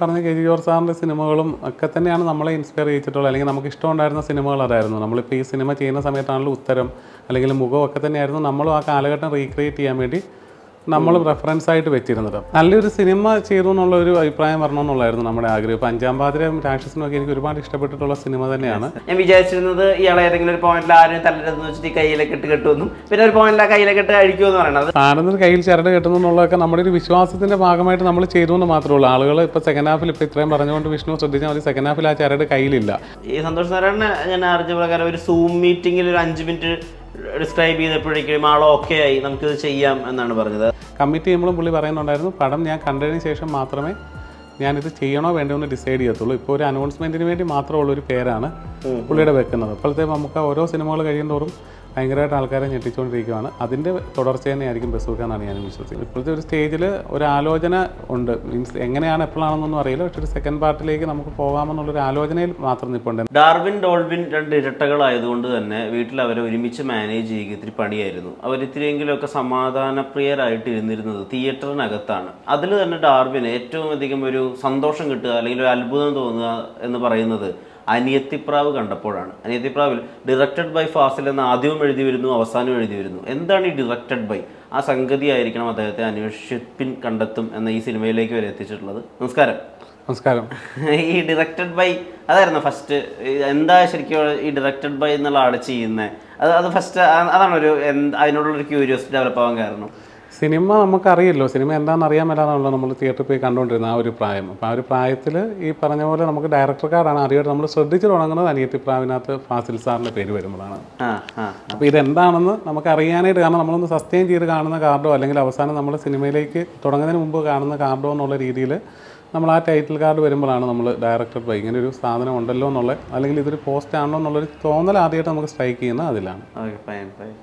പറഞ്ഞ K G George സാറിൻ്റെ സിനിമകളും ഒക്കെ തന്നെയാണ് നമ്മളെ ഇൻസ്പയർ ചെയ്യിച്ചിട്ടുള്ളത് അല്ലെങ്കിൽ നമുക്ക് ഇഷ്ടമുണ്ടായിരുന്ന സിനിമകൾ അതായിരുന്നു നമ്മളിപ്പോൾ ഈ സിനിമ ചെയ്യുന്ന സമയത്താണെങ്കിലും ഉത്തരം അല്ലെങ്കിൽ മുഖം ഒക്കെ തന്നെയായിരുന്നു നമ്മളും ആ കാലഘട്ടം റീക്രിയേറ്റ് ചെയ്യാൻ വേണ്ടി നമ്മൾ റെഫറൻസ് ആയിട്ട് വെച്ചിരുന്നത് നല്ലൊരു സിനിമ ചെയ്തു എന്നുള്ള ഒരു അഭിപ്രായം വരണമെന്നുള്ളായിരുന്നു നമ്മുടെ ആഗ്രഹം ഇപ്പോൾ അഞ്ചാം പാതിരം രാക്ഷസനും ഒക്കെ എനിക്ക് ഒരുപാട് ഇഷ്ടപ്പെട്ടിട്ടുള്ള സിനിമ തന്നെയാണ് ഞാൻ വിചാരിച്ചിരുന്നത് ഇയാളെ ഏതെങ്കിലും ഒരു പോയിന്റിൽ ആരും തല്ലരുതെന്ന് വെച്ചിട്ട് ഈ കയ്യിലേക്ക് ഇട്ട് കെട്ടുമെന്നും പിന്നെ ഒരു പോയിന്റിൽ ആ കയ്യിലേക്ക് ഇട്ട് അഴിക്കുമെന്ന് പറയണത് സാറിന് കയ്യിൽ ചരട് കെട്ടുന്നു എന്നുള്ളതൊക്കെ നമ്മുടെ ഒരു വിശ്വാസത്തിന്റെ ഭാഗമായിട്ട് നമ്മൾ ചെയ്തു എന്ന് മാത്രമേ ഉള്ളൂ ആളുകൾ ഇപ്പോൾ സെക്കൻഡ് ഹാഫിൽ ഇപ്പോൾ ഇത്രയും പറഞ്ഞുകൊണ്ട് വിഷ്ണു ശ്രദ്ധിച്ചാൽ മതി സെക്കൻഡ് ഹാഫിൽ ആ ചരട് കയ്യിലില്ല ഈ സന്തോഷ് നാരായണനെ ഞാൻ അറിഞ്ഞ പ്രകാരം ഒരു സൂം മീറ്റിംഗിൽ ഒരു അഞ്ച് മിനിറ്റ് ഡിസ്ക്രൈബ് ചെയ്തപ്പോഴേക്കും ആൾ ഓക്കെ ആയി നമുക്കിത് ചെയ്യാം എന്നാണ് പറഞ്ഞത് കമ്മിറ്റി ചെയ്യുമ്പോഴും പുള്ളി പറയുന്നുണ്ടായിരുന്നു പടം ഞാൻ കണ്ടതിന് ശേഷം മാത്രമേ ഞാനിത് ചെയ്യണോ വേണ്ടോ എന്ന് ഡിസൈഡ് ചെയ്യത്തുള്ളൂ ഇപ്പോൾ ഒരു അനൗൺസ്മെന്റിന് വേണ്ടി മാത്രമുള്ള ഒരു പേരാണ് പുള്ളിയുടെ വെക്കുന്നത് ഇപ്പോഴത്തെ നമുക്ക് ഓരോ സിനിമകൾ കഴിയുന്തോറും ഭയങ്കരമായിട്ട് ആൾക്കാരെ ഞെട്ടിച്ചുകൊണ്ടിരിക്കുകയാണ് അതിൻ്റെ തുടർച്ച തന്നെയായിരിക്കും ബസൂക്ക എന്നാണ് ഞാൻ വിശ്വസിക്കുന്നത് ഇപ്പോഴത്തെ ഒരു സ്റ്റേജിൽ ഒരു ആലോചന ഉണ്ട് മീൻസ് എങ്ങനെയാണ് എപ്പോഴാണെന്നൊന്നും അറിയില്ല പക്ഷേ ഒരു സെക്കൻഡ് പാർട്ടിലേക്ക് നമുക്ക് പോകാമെന്നുള്ളൊരു ആലോചനയിൽ മാത്രം നിൽപ്പുണ്ട് ഡാർവിൻ ഡോൾവിൻ രണ്ട് ഇരട്ടകളായതുകൊണ്ട് തന്നെ വീട്ടിൽ അവരെ ഒരുമിച്ച് മാനേജ് ചെയ്യുക ഇത്തിരി പണിയായിരുന്നു അവർ ഇത്തിരിയെങ്കിലുമൊക്കെ സമാധാനപ്രിയരായിട്ട് ഇരുന്നിരുന്നത് തിയേറ്ററിനകത്താണ് അതിൽ തന്നെ ഡാർവിന് ഏറ്റവും അധികം ഒരു സന്തോഷം കിട്ടുക അല്ലെങ്കിൽ ഒരു അത്ഭുതം തോന്നുക എന്ന് പറയുന്നത് അനിയത്തിപ്രാവ് കണ്ടപ്പോഴാണ് അനിയത്തിപ്രാവിൽ ഡിറക്റ്റഡ് ബൈ ഫാസിൽ എന്ന് ആദ്യവും എഴുതി വരുന്നു അവസാനവും എഴുതി വരുന്നു എന്താണ് ഈ ഡിറക്റ്റഡ് ബൈ ആ സംഗതി ആയിരിക്കണം അദ്ദേഹത്തെ അന്വേഷിപ്പിൻ കണ്ടെത്തും എന്ന ഈ സിനിമയിലേക്ക് വരെ എത്തിച്ചിട്ടുള്ളത് നമസ്കാരം നമസ്കാരം ഈ ഡിറക്റ്റഡ് ബൈ അതായിരുന്നു ഫസ്റ്റ് എന്താ ശരിക്കും ഈ ഡിറക്റ്റഡ് ബൈ എന്നുള്ള ആള് ചെയ്യുന്നത് അത് അത് ഫസ്റ്റ് അതാണ് ഒരു എന്ത് അതിനോടുള്ളൊരു ക്യൂരിയോസിറ്റി ഡെവലപ്പ് ആവാൻ കാരണം സിനിമ നമുക്കറിയില്ലോ സിനിമ എന്താണെന്ന് അറിയാൻ മേലാതാണല്ലോ നമ്മൾ തിയേറ്ററിൽ പോയി കണ്ടുകൊണ്ടിരുന്നത് ആ ഒരു പ്രായം അപ്പോൾ ആ ഒരു പ്രായത്തിൽ ഈ പറഞ്ഞ പോലെ നമുക്ക് ഡയറക്ടർക്കാരാണ് അറിയാതെ നമ്മൾ ശ്രദ്ധിച്ചു തുടങ്ങുന്നത് അനിയത്തിപ്രാവിനകത്ത് ഫാസിൽ സാറിൻ്റെ പേര് വരുമ്പോഴാണ് ആ ആ അപ്പോൾ ഇതെന്താണെന്ന് നമുക്ക് അറിയാനായിട്ട് കാരണം നമ്മളൊന്ന് സസ്റ്റെയിൻ ചെയ്ത് കാണുന്ന കാർഡോ അല്ലെങ്കിൽ അവസാനം നമ്മൾ സിനിമയിലേക്ക് തുടങ്ങുന്നതിന് മുമ്പ് കാണുന്ന കാർഡോ എന്നുള്ള രീതിയിൽ നമ്മൾ ആ ടൈറ്റിൽ കാർഡ് വരുമ്പോഴാണ് നമ്മൾ ഡയറക്ടർ ബൈ ഇങ്ങനെ ഒരു സാധനം ഉണ്ടല്ലോ എന്നുള്ള അല്ലെങ്കിൽ ഇതൊരു പോസ്റ്റ് ആണല്ലോ എന്നുള്ളൊരു തോന്നൽ ആദ്യമായിട്ട് നമുക്ക് സ്ട്രൈക്ക് ചെയ്യുന്നത് അതിലാണ് ഓക്കെ ഫൈൻ ഫൈൻ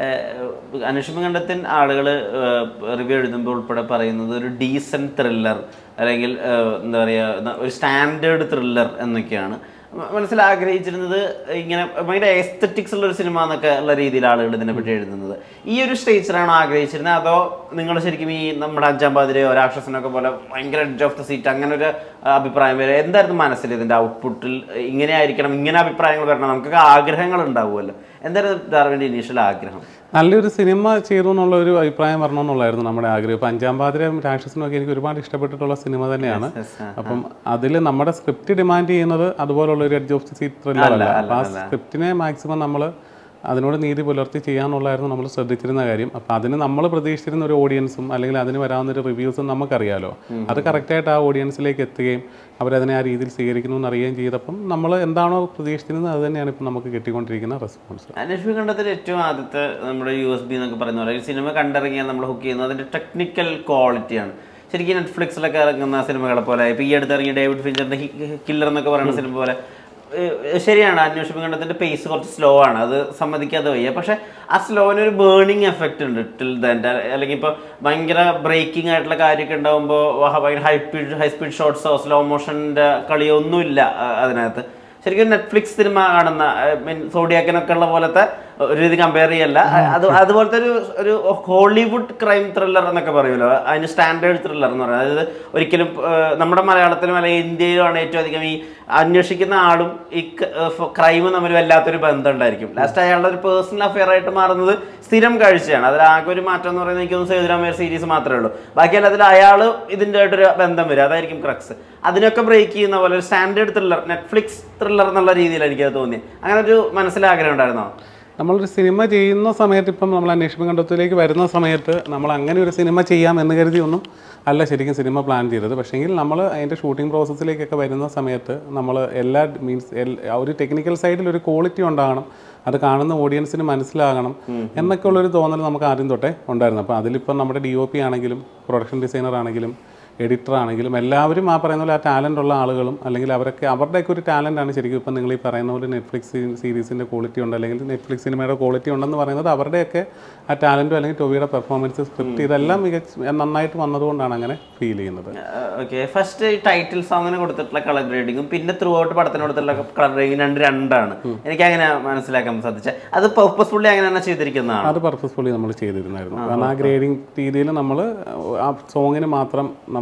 അന്വേഷണം കണ്ടെത്തിൻ ആളുകൾ റിവ്യൂ എഴുതുമ്പോൾ ഉൾപ്പെടെ പറയുന്നത് ഒരു ഡീസൻ ത്രില്ലർ അല്ലെങ്കിൽ ഏഹ്, എന്താ പറയുക ഒരു സ്റ്റാൻഡേർഡ് ത്രില്ലർ എന്നൊക്കെയാണ് മ- മനസ്സിൽ ആഗ്രഹിച്ചിരുന്നത് ഇങ്ങനെ ഭയങ്കര എസ്തറ്റിക്സ് ഉള്ള ഒരു സിനിമ എന്നൊക്കെ ഉള്ള രീതിയിൽ ആളുകൾ ഇതിനെപ്പറ്റി എഴുതുന്നത് ഈ ഒരു സ്റ്റേജിലാണോ ആഗ്രഹിച്ചിരുന്നത് അതോ നിങ്ങൾ ശരിക്കും ഈ നമ്മുടെ അഞ്ചാം പാതിരയോ രാക്ഷസനൊക്കെ പോലെ ഭയങ്കര എഡ്ജ് ഓഫ് ദ സീറ്റ് അങ്ങനെ ഒരു ആ, അഭിപ്രായം വരെ എന്തായിരുന്നു മനസ്സിൽ ഇതിന്റെ ഔട്ട്പുട്ടിൽ ഇങ്ങനെ ആയിരിക്കണം ഇങ്ങനെ അഭിപ്രായങ്ങൾ വരണം നമുക്കൊക്കെ ആഗ്രഹങ്ങൾ ഉണ്ടാവുമല്ലോ എന്തായിരുന്നു ഡാർവിന്റെ ഇനീഷ്യൽ ആഗ്രഹം നല്ലൊരു സിനിമ ചെയ്തു എന്നുള്ള ഒരു അഭിപ്രായം വരണമെന്നുള്ളായിരുന്നു നമ്മുടെ ആഗ്രഹം ഇപ്പം അഞ്ചാം പാതിരം രാക്ഷസനും ഒക്കെ എനിക്ക് ഒരുപാട് ഇഷ്ടപ്പെട്ടിട്ടുള്ള സിനിമ തന്നെയാണ് Yes, ആ. അപ്പം അതിൽ നമ്മുടെ സ്ക്രിപ്റ്റ് ഡിമാൻഡ് ചെയ്യുന്നത് അതുപോലുള്ള ഒരു edge of the seat thriller അല്ല അപ്പം ആ സ്ക്രിപ്റ്റിനെ മാക്സിമം നമ്മൾ അതിനോട് നീതി പുലർത്തി ചെയ്യാന്നുള്ളായിരുന്നു നമ്മൾ ശ്രദ്ധിച്ചിരുന്ന കാര്യം അപ്പം അതിന് നമ്മൾ പ്രതീക്ഷിച്ചിരുന്ന ഒരു ഓഡിയൻസും അല്ലെങ്കിൽ അതിന് വരാവുന്ന ഒരു റിവ്യൂസും നമുക്കറിയാലോ അത് കറക്റ്റായിട്ട് ആ ഓഡിയൻസിലേക്ക് എത്തുകയും അവരതിനെ ആ രീതിയിൽ സ്വീകരിക്കുന്നു എന്ന് അറിയുകയും ചെയ്തപ്പം നമ്മൾ എന്താണോ പ്രതീക്ഷിച്ചിരുന്നത് അത് തന്നെയാണ് ഇപ്പം നമുക്ക് കിട്ടിക്കൊണ്ടിരിക്കുന്ന റെസ്പോൺസ് അന്വേഷണം കണ്ടത്തിൽ ഏറ്റവും ആദ്യത്തെ നമ്മുടെ യു എസ് ബി എന്നൊക്കെ പറയുന്ന പോലെ ഒരു സിനിമ കണ്ടിറങ്ങിയാൽ നമ്മൾ ഹുക്ക് ചെയ്യുന്നത് അതിന്റെ ടെക്നിക്കൽ ക്വാളിറ്റിയാണ് ശരിക്കും നെറ്റ്ഫ്ലിക്സിലൊക്കെ ഇറങ്ങുന്ന സിനിമകളെ പോലെ ഇപ്പൊ ഈ അടുത്ത് ഇറങ്ങിയ ഡേവിഡ് ഫിഞ്ചറിന്റെ കില്ലർ എന്നൊക്കെ പറയുന്ന സിനിമ പോലെ ഏഹ് ശരിയാണ് അന്വേഷണം കണ്ടതിന്റെ പേസ് കുറച്ച് സ്ലോ ആണ് അത് സമ്മതിക്കാതെ വയ്യ പക്ഷെ ആ സ്ലോന് ഒരു ബേണിംഗ് എഫക്റ്റ് ഉണ്ട് ടിൽ ദൻ അല്ലെങ്കിൽ ഇപ്പൊ ഭയങ്കര ബ്രേക്കിംഗ് ആയിട്ടുള്ള കാര്യമൊക്കെ ഉണ്ടാകുമ്പോൾ ഭയങ്കര ഹൈ സ്പീഡ് ഹൈ സ്പീഡ് ഷോട്ട്സോ സ്ലോ മോഷന്റെ കളിയോ ഒന്നുമില്ല ആ, അതിനകത്ത് ശരിക്കും നെറ്റ്ഫ്ലിക്സ് സിനിമ കാണുന്ന മീൻ സോഡിയാക്കിനൊക്കെ ഉള്ള പോലത്തെ ഒരു രീതി കമ്പയർ ചെയ്യല്ല അത് അതുപോലത്തെ ഒരു ഒരു ഹോളിവുഡ് ക്രൈം ത്രില്ലർ എന്നൊക്കെ പറയുമല്ലോ അതിന് സ്റ്റാൻഡേർഡ് ത്രില്ലർ എന്ന് പറയുന്നത് അതായത് ഒരിക്കലും ഏഹ്, നമ്മുടെ മലയാളത്തിലും അല്ലെങ്കിൽ ഇന്ത്യയിലുമാണ് ഏറ്റവും അധികം ഈ അന്വേഷിക്കുന്ന ആളും ഈ ക്രൈമും തമ്മിൽ വല്ലാത്തൊരു ബന്ധം ഉണ്ടായിരിക്കും ലാസ്റ്റ് അയാളുടെ ഒരു പേഴ്സണൽ അഫെയർ ആയിട്ട് മാറുന്നത് സ്ഥിരം കാഴ്ചയാണ് അതിൽ ആകെ ഒരു മാറ്റം എന്ന് പറയുന്നത് എനിക്കൊന്ന് സേതുരാമയ്യർ സീരീസ് മാത്രമേ ഉള്ളൂ ബാക്കി എല്ലാത്തിൽ അയാൾ ഇതിൻ്റെ ആയിട്ടൊരു ബന്ധം വരും അതായിരിക്കും ക്രക്സ് അതിനൊക്കെ ബ്രേക്ക് ചെയ്യുന്ന പോലെ ഒരു സ്റ്റാൻഡേർഡ് ത്രില്ലർ നെറ്റ്ഫ്ലിക്സ് ത്രില്ലർ എന്നുള്ള രീതിയിൽ എനിക്കത് തോന്നി അങ്ങനെ ഒരു മനസ്സിലാഗ്രഹം ഉണ്ടായിരുന്നോ നമ്മളൊരു സിനിമ ചെയ്യുന്ന സമയത്ത് ഇപ്പം നമ്മൾ അന്വേഷണ കണ്ടെത്തലിലേക്ക് വരുന്ന സമയത്ത് നമ്മൾ അങ്ങനെ ഒരു സിനിമ ചെയ്യാം എന്ന് കരുതിയൊന്നും അല്ല ശരിക്കും സിനിമ പ്ലാൻ ചെയ്തത് പക്ഷേങ്കിൽ നമ്മൾ അതിൻ്റെ ഷൂട്ടിംഗ് പ്രോസസ്സിലേക്കൊക്കെ വരുന്ന സമയത്ത് നമ്മൾ എല്ലാ മീൻസ് ഒരു ടെക്നിക്കൽ സൈഡിൽ ഒരു ക്വാളിറ്റി ഉണ്ടാകണം അത് കാണുന്ന ഓഡിയൻസിന് മനസ്സിലാകണം എന്നൊക്കെ ഉള്ളൊരു തോന്നൽ നമുക്ക് ആദ്യം തൊട്ടേ ഉണ്ടായിരുന്നു അപ്പോൾ അതിലിപ്പം നമ്മുടെ ഡി ഒ പി ആണെങ്കിലും പ്രൊഡക്ഷൻ ഡിസൈനർ ആണെങ്കിലും എഡിറ്റർ ആണെങ്കിലും എല്ലാവരും ആ പറയുന്ന പോലെ ആ ടാലൻ്റ് ഉള്ള ആളുകളും അല്ലെങ്കിൽ അവരൊക്കെ അവരുടെയൊക്കെ ഒരു ടാലൻ്റ് ആണ് ശരിക്കും ഇപ്പം നിങ്ങൾ ഈ പറയുന്ന പോലെ നെറ്റ്ഫ്ലിക്സ് സീരീസിൻ്റെ ക്വാളിറ്റി ഉണ്ട് അല്ലെങ്കിൽ നെറ്റ്ഫ്ലിക്സ് സിനിമയുടെ ക്വാളിറ്റി ഉണ്ടെന്ന് പറയുന്നത് അവരുടെയൊക്കെ ആ ടാലൻറ്റും അല്ലെങ്കിൽ ടൊവിയുടെ പെർഫോമൻസ് സ്ക്രിപ്റ്റ് ഇതെല്ലാം മികച്ച നന്നായിട്ട് വന്നതുകൊണ്ടാണ് അങ്ങനെ ഫീൽ ചെയ്യുന്നത് ഓക്കെ ഫസ്റ്റ് ഈ ടൈറ്റിൽ സോങ്ങിന് കൊടുത്തിട്ടുള്ള കളർ ഗ്രേഡിങ്ങും പിന്നെ ത്രൂ ഔട്ട് പടത്തിന് കൊടുത്തിട്ടുള്ള കളർ ഗ്രേഡിങ് രണ്ട് രണ്ടാണ് എനിക്ക് അങ്ങനെ മനസ്സിലാക്കാൻ സാധിച്ചത് അത് പർപ്പസ്ഫുള്ളി അങ്ങനെ തന്നെ ചെയ്തിരിക്കുന്നതാണ് അത് പർപ്പസ്ഫുള്ളി നമ്മൾ ചെയ്തിരുന്നായിരുന്നു കാരണം ആ ഗ്രേഡിങ് രീതിയിൽ നമ്മൾ ആ സോങ്ങിന് മാത്രം നമുക്ക്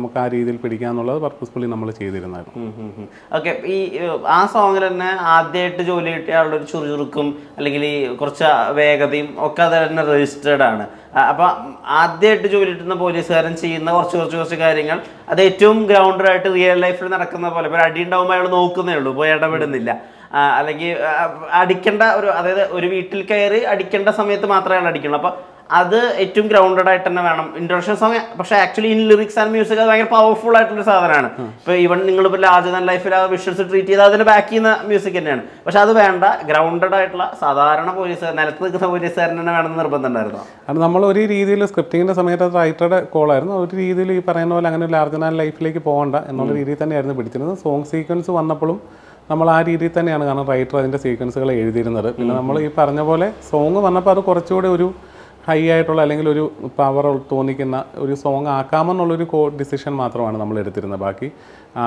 നമുക്ക് ആ രീതിയിൽ പിടിക്കാന്നുള്ളത് പർപ്പസ്ഫുള്ളി നമ്മൾ ചെയ്തിരുന്നായിരുന്നു ഓക്കെ ഈ ഏഹ്, ആ സോങ്ങിൽ തന്നെ ആദ്യമായിട്ട് ജോലി കിട്ടിയ ആളുടെ ഒരു ചുറുചുറുക്കും അല്ലെങ്കിൽ ഈ കുറച്ച് വേഗതയും ഒക്കെ അത് തന്നെ രജിസ്റ്റേർഡ് ആണ് ആ, അപ്പൊ ആദ്യമായിട്ട് ജോലി കിട്ടുന്ന പോലീസുകാരൻ ചെയ്യുന്ന കുറച്ച് കുറച്ച് കുറച്ച് കാര്യങ്ങൾ അത് ഏറ്റവും ഗ്രൗണ്ടഡ് ആയിട്ട് റിയൽ ലൈഫിൽ നടക്കുന്ന പോലെ ഇപ്പോൾ അടി ഉണ്ടാവുമ്പോൾ അയാൾ നോക്കുന്നേ ഉള്ളൂ പോയി ഇടപെടുന്നില്ല ആ, അല്ലെങ്കിൽ ആ, അടിക്കേണ്ട ഒരു അതായത് ഒരു വീട്ടിൽ കയറി അടിക്കേണ്ട സമയത്ത് മാത്രമേ അയാൾ അടിക്കുള്ളൂ അപ്പൊ അത് ഏറ്റവും ഗ്രൗണ്ടഡ് ആയിട്ട് തന്നെ വേണം ഇൻട്രൊഡക്ഷൻ സോങ് പക്ഷെ actually in lyrics and music അത് ഭയങ്കര പവർഫുൾ ആയിട്ടുള്ള സാധനമാണ് ഇപ്പൊ ഈവൻ നിങ്ങൾ ഇപ്പോൾ ലാർജ് ദാൻ ലൈഫിൽ ആ വിഷ്വൽസ് ട്രീറ്റ് ചെയ്ത് അതിന് ബാക്ക് ചെയ്യുന്ന മ്യൂസിക് തന്നെയാണ് പക്ഷെ അത് വേണ്ട ഗ്രൗണ്ടഡ് ആയിട്ടുള്ള സാധാരണ പോലീസ് നിലത്ത് നിൽക്കുന്ന പോലീസുകാരൻ തന്നെ വേണമെന്ന് നിർബന്ധം ഉണ്ടായിരുന്നു അത് നമ്മൾ ഒരു രീതിയിൽ സ്ക്രിപ്റ്റിങ്ങിൻ്റെ സമയത്ത് അത് റൈറ്ററുടെ കോളായിരുന്നു ഒരു രീതിയിൽ ഈ പറയുന്ന പോലെ അങ്ങനെ ലാർജ് ആൻഡ് ലൈഫിലേക്ക് പോകണ്ട എന്നുള്ള രീതിയിൽ തന്നെയായിരുന്നു പിടിച്ചിരുന്നത് സോങ് സീക്വൻസ് വന്നപ്പോഴും നമ്മൾ ആ രീതിയിൽ തന്നെയാണ് കാരണം റൈറ്റർ അതിൻ്റെ സീക്വൻസുകൾ എഴുതിയിരുന്നത് പിന്നെ നമ്മൾ ഈ പറഞ്ഞ പോലെ സോങ് വന്നപ്പോൾ അത് കുറച്ചുകൂടി ഒരു ഹൈ ആയിട്ടുള്ള അല്ലെങ്കിൽ ഒരു പവർ തോന്നിക്കുന്ന ഒരു സോങ് ആക്കാമെന്നുള്ളൊരു കോ ഡിസിഷൻ മാത്രമാണ് നമ്മൾ എടുത്തിരുന്നത് ബാക്കി ആ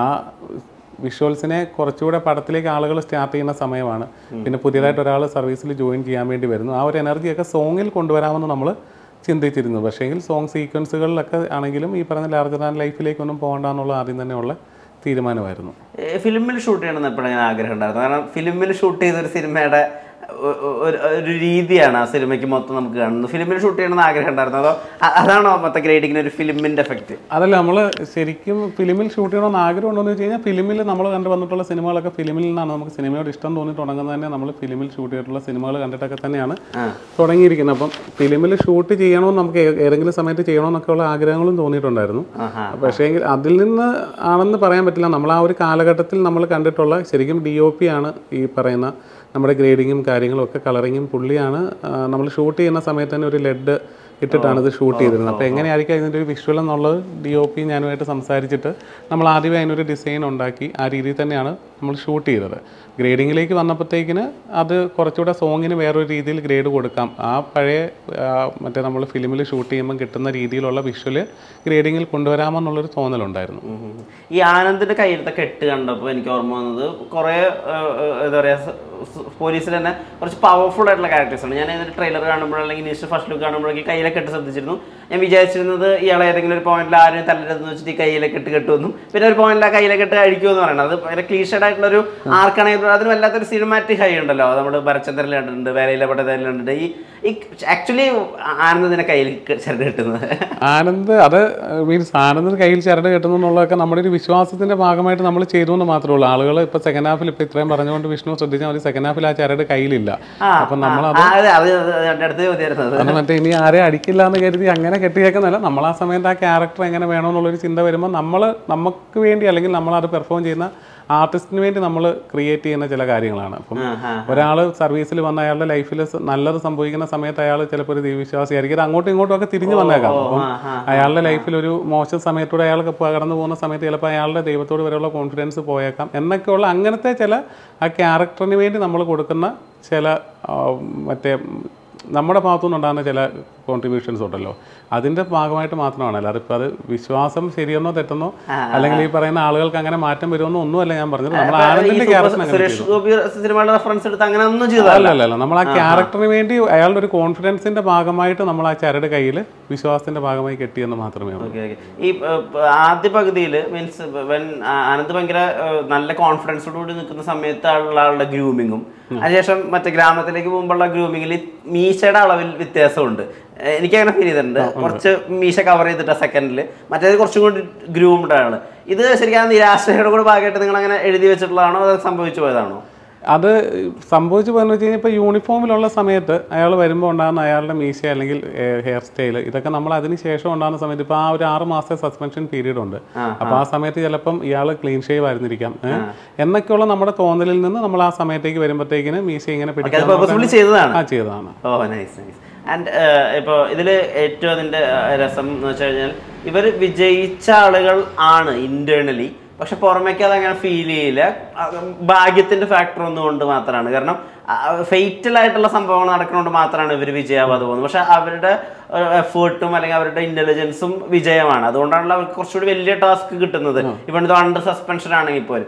വിഷ്വൽസിനെ കുറച്ചുകൂടെ പടത്തിലേക്ക് ആളുകൾ സ്റ്റാർട്ട് ചെയ്യുന്ന സമയമാണ് പിന്നെ പുതിയതായിട്ട് ഒരാൾ സർവീസിൽ ജോയിൻ ചെയ്യാൻ വേണ്ടി വരുന്നു ആ ഒരു എനർജിയൊക്കെ സോങ്ങിൽ കൊണ്ടുവരാമെന്ന് നമ്മൾ ചിന്തിച്ചിരുന്നു പക്ഷേങ്കിൽ സോങ് സീക്വൻസുകളിലൊക്കെ ആണെങ്കിലും ഈ പറഞ്ഞ ലാർജർ ആൻഡ് ലൈഫിലേക്കൊന്നും പോകണ്ട എന്നുള്ള ആദ്യം തന്നെയുള്ള തീരുമാനമായിരുന്നു ഫിലിമിൽ ഷൂട്ട് ചെയ്യണമെന്ന് എപ്പോഴും ഞാൻ ആഗ്രഹം ഉണ്ടായിരുന്നു കാരണം ഫിലിമിൽ ഷൂട്ട് ചെയ്ത ഒരു സിനിമയുടെ ഒ- ഒ- ഒരു ഒരു രീതിയാണ് ആ സിനിമയ്ക്ക് മൊത്തം നമുക്ക് കാണുന്നത് ഫിലിമിൽ ഷൂട്ട് ചെയ്യണമെന്ന് ആഗ്രഹം ഉണ്ടായിരുന്നു അതോ അ- അതാണോ മൊത്തം ഗ്രേഡിങ്ങിന് ഒരു ഫിലിമിന്റെ എഫക്റ്റ് അതല്ല നമ്മൾ ശരിക്കും ഫിലിമിൽ ഷൂട്ട് ചെയ്യണമെന്ന് ആഗ്രഹം ഉണ്ടോ എന്ന് വെച്ച് കഴിഞ്ഞാൽ ഫിലിമിൽ നമ്മൾ കണ്ടു വന്നിട്ടുള്ള സിനിമകളൊക്കെ ഫിലിമിൽ നിന്നാണ് നമുക്ക് സിനിമയോട് ഇഷ്ടം തോന്നി തുടങ്ങുന്നത് തന്നെ നമ്മൾ ഫിലിമിൽ ഷൂട്ട് ചെയ്തിട്ടുള്ള സിനിമകൾ കണ്ടിട്ടൊക്കെ തന്നെയാണ് തുടങ്ങിയിരിക്കുന്നത് അപ്പം ഫിലിമിൽ ഷൂട്ട് ചെയ്യണമെന്ന് നമുക്ക് ഏ- ഏതെങ്കിലും സമയത്ത് ചെയ്യണമെന്നൊക്കെയുള്ള ആഗ്രഹങ്ങളും തോന്നിയിട്ടുണ്ടായിരുന്നു ആഹാ പക്ഷേ അതിൽ നിന്ന് ആണെന്ന് പറയാൻ പറ്റില്ല നമ്മൾ ആ ഒരു കാലഘട്ടത്തിൽ നമ്മൾ കണ്ടിട്ടുള്ള ശരിക്കും ഡി ഒ പി ആണ് ഈ പറയുന്ന നമ്മുടെ ഗ്രേഡിങ്ങും കാര്യങ്ങളും ഒക്കെ കളറിങ്ങും പുള്ളിയാണ് നമ്മൾ ഷൂട്ട് ചെയ്യുന്ന സമയത്ത് തന്നെ ഒരു ലെഡ് ഇട്ടിട്ടാണ് ഇത് ഷൂട്ട് ചെയ്തിരുന്നത് അപ്പോൾ എങ്ങനെയായിരിക്കും അതിൻ്റെ ഒരു വിഷ്വൽ എന്നുള്ളത് ഡി ഒ പി ഞാനുമായിട്ട് സംസാരിച്ചിട്ട് നമ്മൾ ആദ്യമേ അതിനൊരു ഡിസൈൻ ഉണ്ടാക്കി ആ രീതിയിൽ തന്നെയാണ് നമ്മൾ ഷൂട്ട് ചെയ്തത് ഗ്രേഡിങ്ങിലേക്ക് വന്നപ്പോഴത്തേക്കിന് അത് കുറച്ചുകൂടെ സോങ്ങിന് വേറൊരു രീതിയിൽ ഗ്രേഡ് കൊടുക്കാം ആ പഴയ ആ, മറ്റേ നമ്മൾ ഫിലിമിൽ ഷൂട്ട് ചെയ്യുമ്പോൾ കിട്ടുന്ന രീതിയിലുള്ള വിഷ്വല് ഗ്രേഡിങ്ങിൽ കൊണ്ടുവരാമെന്നുള്ളൊരു തോന്നലുണ്ടായിരുന്നു ഉം ഉം. ഈ ആനന്ദിന്റെ കയ്യിലത്തെ കെട്ട് കണ്ടപ്പോൾ എനിക്ക് ഓർമ്മ വന്നത് കുറേ എന്താ പറയാ പോലീസിൽ തന്നെ കുറച്ച് പവർഫുൾ ആയിട്ടുള്ള ക്യാരക്ടേഴ്സ് ആണ് ഞാൻ ഇതിന്റെ ട്രെയിലർ കാണുമ്പോൾ അല്ലെങ്കിൽ ഇനീഷ്യൽ ഫസ്റ്റ് ലുക്ക് കാണുമ്പോഴേക്ക് കയ്യിലെ കെട്ട് ശ്രദ്ധിച്ചിരുന്നു ഞാൻ വിചാരിച്ചിരുന്നത് ഇയാളെ ഏതെങ്കിലും ഒരു പോയിന്റിൽ ആരും തല്ലരുതെന്ന് വെച്ചിട്ട് ഈ കയ്യിലെ കെട്ട് കെട്ടുമെന്നും പിന്നെ ഒരു പോയിന്റിൽ ആ കയ്യിലെ കെട്ട് അഴിക്കുമെന്ന് പറയുന്നത് അത് ഭയങ്കര ക്ലീഷഡ് ആയിട്ടുള്ള ഒരു ആർക്കാണെങ്കിൽ അതിന് വല്ലാത്തൊരു സിനിമാറ്റിക് ഹൈ ഉണ്ടല്ലോ നമ്മൾ ഭരചന്ദ്രനിൽ കണ്ടിട്ടുണ്ട് വേലയിലെ പട്ടത്തിൽ കണ്ടിട്ടുണ്ട് ഈ ഈ ആക്ച്വലി ആനന്ദിന്റെ കയ്യിൽ ചെറുത് കിട്ടുന്നത് ആനന്ദ് അത് മീൻസ് ആനന്ദ് കയ്യിൽ ചരട് കെട്ടുന്നു എന്നുള്ളതൊക്കെ നമ്മുടെ ഒരു വിശ്വാസത്തിന്റെ ഭാഗമായിട്ട് നമ്മൾ ചെയ്തു എന്ന് മാത്രമേ ഉള്ളൂ ആളുകൾ ഇപ്പൊ സെക്കൻഡ് ഹാഫിൽ ഇപ്പൊ ഇത്രയും പറഞ്ഞുകൊണ്ട് വിഷ്ണു ശ്രദ്ധിച്ചാൽ മതി സെക്കൻഡ് ഹാഫിൽ ആ ചരട് കയ്യിലില്ല അപ്പൊ നമ്മൾ ആ, അതെ അത് അത് അടുത്ത ചോദ്യമായിരുന്നത് അത് മറ്റേ ഇനി ആരെയും അടിക്കില്ല എന്ന് കരുതി അങ്ങനെ കെട്ടിയേക്കുന്നല്ല നമ്മൾ ആ സമയത്ത് ആ ക്യാരക്ടർ എങ്ങനെ വേണമെന്നുള്ളൊരു ചിന്ത വരുമ്പോൾ നമ്മൾ നമുക്ക് വേണ്ടി അല്ലെങ്കിൽ നമ്മൾ അത് പെർഫോം ചെയ്യുന്ന ആർട്ടിസ്റ്റിന് വേണ്ടി നമ്മൾ ക്രിയേറ്റ് ചെയ്യുന്ന ചില കാര്യങ്ങളാണ് അപ്പം ആ, ആ. ഒരാൾ സർവീസിൽ വന്ന അയാളുടെ ലൈഫിൽ നല്ലത് സംഭവിക്കുന്ന സമയത്ത് അയാൾ ചിലപ്പോൾ ഒരു ദൈവവിശ്വാസിയായിരിക്കും ഇത് അങ്ങോട്ടും ഇങ്ങോട്ടും ഒക്കെ തിരിഞ്ഞു വന്നേക്കാം അപ്പം ആ, ആ. അയാളുടെ ലൈഫിൽ ഒരു മോശം സമയത്തൂടെ അയാൾക്ക് കടന്നു പോകുന്ന സമയത്ത് ചിലപ്പോൾ അയാളുടെ ദൈവത്തോട് വരെയുള്ള കോൺഫിഡൻസ് പോയേക്കാം എന്നൊക്കെയുള്ള അങ്ങനത്തെ ചില ആ ക്യാരക്ടറിന് വേണ്ടി നമ്മൾ കൊടുക്കുന്ന ചില ആ, മറ്റേ നമ്മുടെ ഭാഗത്തുനിന്ന് ഉണ്ടാകുന്ന ചില കോൺട്രിബ്യൂഷൻസ് ഉണ്ടല്ലോ അതിന്റെ ഭാഗമായിട്ട് മാത്രമാണ് അല്ലാതെ ഇപ്പം അത് വിശ്വാസം ശരിയെന്നോ തെറ്റെന്നോ അല്ലെങ്കിൽ ഈ പറയുന്ന ആളുകൾക്ക് അങ്ങനെ മാറ്റം വരുമെന്നോ ഒന്നുമല്ല ഞാൻ പറഞ്ഞത് നമ്മൾ ഈ ആനന്ദിന്റെ സൂപ്പർ ക്യാരക്ടർ അങ്ങനെ സുരേഷ് ഗോപി സിനിമയുടെ റെഫറൻസ് എടുത്ത് അങ്ങനെ ഒന്നും ചെയ്തതല്ല അല്ല അല്ല അല്ല നമ്മൾ ആ ക്യാരക്ടറിന് വേണ്ടി അയാളുടെ ഒരു കോൺഫിഡൻസിന്റെ ഭാഗമായിട്ട് നമ്മൾ ആ ചരട് കയ്യിൽ വിശ്വാസത്തിന്റെ ഭാഗമായി കെട്ടിയെന്ന് മാത്രമേ ഉള്ളൂ ഓക്കെ ഓക്കെ ഈ ഏർ, ആദ്യ പകുതിയിൽ മീൻസ് വെൻ ആനന്ദ് ഭയങ്കര ഏർ, നല്ല കോൺഫിഡൻസോട് കൂടി നിൽക്കുന്ന സമയത്ത് ഉള്ള ആളുടെ ഗ്രൂമിങ്ങും അതിനുശേഷം മറ്റേ ഗ്രാമത്തിലേക്ക് പോകുമ്പോഴുള്ള ഗ്രൂമിങ്ങിൽ മീശയുടെ അളവിൽ വ്യത്യാസമുണ്ട് ഏർ, എനിക്കങ്ങനെ ഫീൽ ചെയ്തിട്ടുണ്ട് കുറച്ച് മീശ കവർ ചെയ്തിട്ട് സെക്കൻഡിൽ മറ്റേത് കുറച്ചും കൂടി ഗ്രൂംഡ് ആണ് ഇത് ശരിക്കും ആ നിരാശയുടെ കൂടെ ഭാഗമായിട്ട് നിങ്ങൾ അങ്ങനെ എഴുതി വെച്ചിട്ടുള്ളതാണോ അത് സംഭവിച്ചു പോയതാണോ അത് സംഭവിച്ചു പോയെന്ന് വെച്ച് കഴിഞ്ഞാൽ ഇപ്പോൾ യൂണിഫോമിലുള്ള സമയത്ത് അയാൾ വരുമ്പോൾ ഉണ്ടാകുന്ന അയാളുടെ മീശ അല്ലെങ്കിൽ ഹെയർ സ്റ്റൈൽ ഇതൊക്കെ നമ്മൾ അതിന് ശേഷം ഉണ്ടാകുന്ന സമയത്ത് ഇപ്പോൾ ആ ഒരു ആറ് മാസത്തെ സസ്പെൻഷൻ പീരീഡ് ഉണ്ട് അപ്പോൾ ആ സമയത്ത് ചിലപ്പം ഇയാൾ ക്ലീൻ ഷേവ് ആയിരുന്നിരിക്കാം ഏ? എന്നൊക്കെയുള്ള നമ്മുടെ തോന്നലിൽ നിന്ന് നമ്മൾ ആ സമയത്തേക്ക് വരുമ്പോഴത്തേക്കിന് മീശ ഇങ്ങനെ അത് പിടിക്കാൻ പർപ്പസ്ഫുള്ളി ചെയ്തതാണ് ആ ചെയ്തതാണ് ഓ നൈസ് നൈസ് ആൻഡ് ഇപ്പോൾ ഇതിൽ ഏറ്റവും അതിൻ്റെ രസം എന്ന് വെച്ച് കഴിഞ്ഞാൽ ഇവർ വിജയിച്ച ആളുകൾ ആണ് ഇന്റേണലി പക്ഷെ പുറമേക്ക് അതങ്ങനെ ഫീൽ ചെയ്യില്ല ആ, ഭാഗ്യത്തിന്റെ ഫാക്ടർ ഒന്നുകൊണ്ട് മാത്രമാണ് കാരണം ഫെയ്റ്റൽ ആയിട്ടുള്ള സംഭവങ്ങൾ നടക്കുന്നതുകൊണ്ട് മാത്രമാണ് ഇവർ വിജയാവാതെ പോകുന്നത് പക്ഷെ അവരുടെ എഫേർട്ടും അല്ലെങ്കിൽ അവരുടെ ഇന്റലിജൻസും വിജയമാണ് അതുകൊണ്ടാണല്ലോ അവർക്ക് കുറച്ചുകൂടി വലിയ ടാസ്ക് കിട്ടുന്നത് ഇവൺ ഇത് അണ്ടർ സസ്പെൻഷൻ ആണെങ്കിൽ പോലും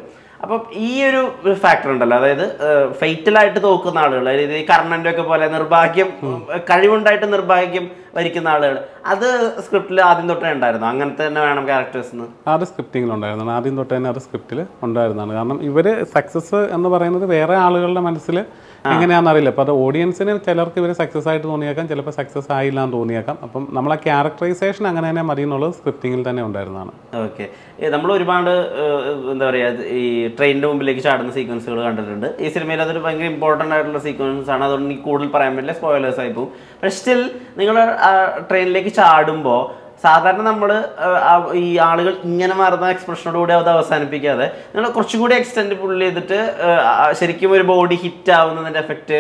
അപ്പം ഈ ഒരു ഫാക്ടർ ഉണ്ടല്ലോ അതായത് ഫെയ്റ്റലായിട്ട് തോക്കുന്ന ആളുകൾ അതായത് ഈ കർണന്റെ ഒക്കെ പോലെ നിർഭാഗ്യം കഴിവുണ്ടായിട്ട് നിർഭാഗ്യം വരിക്കുന്ന ആളുകൾ അത് സ്ക്രിപ്റ്റിൽ ആദ്യം തൊട്ടേ ഉണ്ടായിരുന്നു അങ്ങനത്തെ തന്നെ വേണം ക്യാരക്ടേഴ്സ് അത് സ്ക്രിപ്റ്റിങ്ങിൽ ഉണ്ടായിരുന്നതാണ് ആദ്യം തൊട്ട് തന്നെ അത് സ്ക്രിപ്റ്റിൽ ഉണ്ടായിരുന്നതാണ് കാരണം ഇവർ സക്സസ് എന്ന് പറയുന്നത് വേറെ ആളുകളുടെ മനസ്സിൽ എങ്ങനെയാണെന്ന് അറിയില്ല അപ്പോൾ അത് ഓഡിയൻസിന് ചിലർക്ക് ഇവർ സക്സസ് ആയിട്ട് തോന്നിയേക്കാം ചിലപ്പോൾ സക്സസ് ആയില്ല എന്ന് തോന്നിയേക്കാം അപ്പം നമ്മൾ ആ ക്യാരക്ടറൈസേഷൻ അങ്ങനെ തന്നെ മതി എന്നുള്ളത് സ്ക്രിപ്റ്റിങ്ങിൽ തന്നെ ഉണ്ടായിരുന്നതാണ് ഓക്കെ നമ്മൾ ഒരുപാട് ഏഹ്, എന്താ പറയുക ഈ ട്രെയിനിന്റെ മുമ്പിലേക്ക് ചാടുന്ന സീക്വൻസുകൾ കണ്ടിട്ടുണ്ട് ഈ സിനിമയിൽ അതൊരു ഭയങ്കര ഇമ്പോർട്ടൻ്റ് ആയിട്ടുള്ള സീക്വൻസ് ആണ് അതുകൊണ്ട് എനിക്ക് കൂടുതൽ പറയാൻ പറ്റില്ല സ്പോയിലേഴ്സ് ആയി പോകും പക്ഷെ സ്റ്റിൽ നിങ്ങൾ ട്രെയിനിലേക്ക് ചാടുമ്പോൾ സാധാരണ നമ്മൾ ഈ ആളുകൾ ഇങ്ങനെ മാറുന്ന എക്സ്പ്രഷനോടുകൂടി അത് അവസാനിപ്പിക്കാതെ നിങ്ങൾ കുറച്ചുകൂടി എക്സ്റ്റെൻഡ് പുള്ളി ചെയ്തിട്ട് ഏഹ്, ആ, ശരിക്കും ഒരു ബോഡി ഹിറ്റ് ആവുന്നതിൻ്റെ എഫക്റ്റ്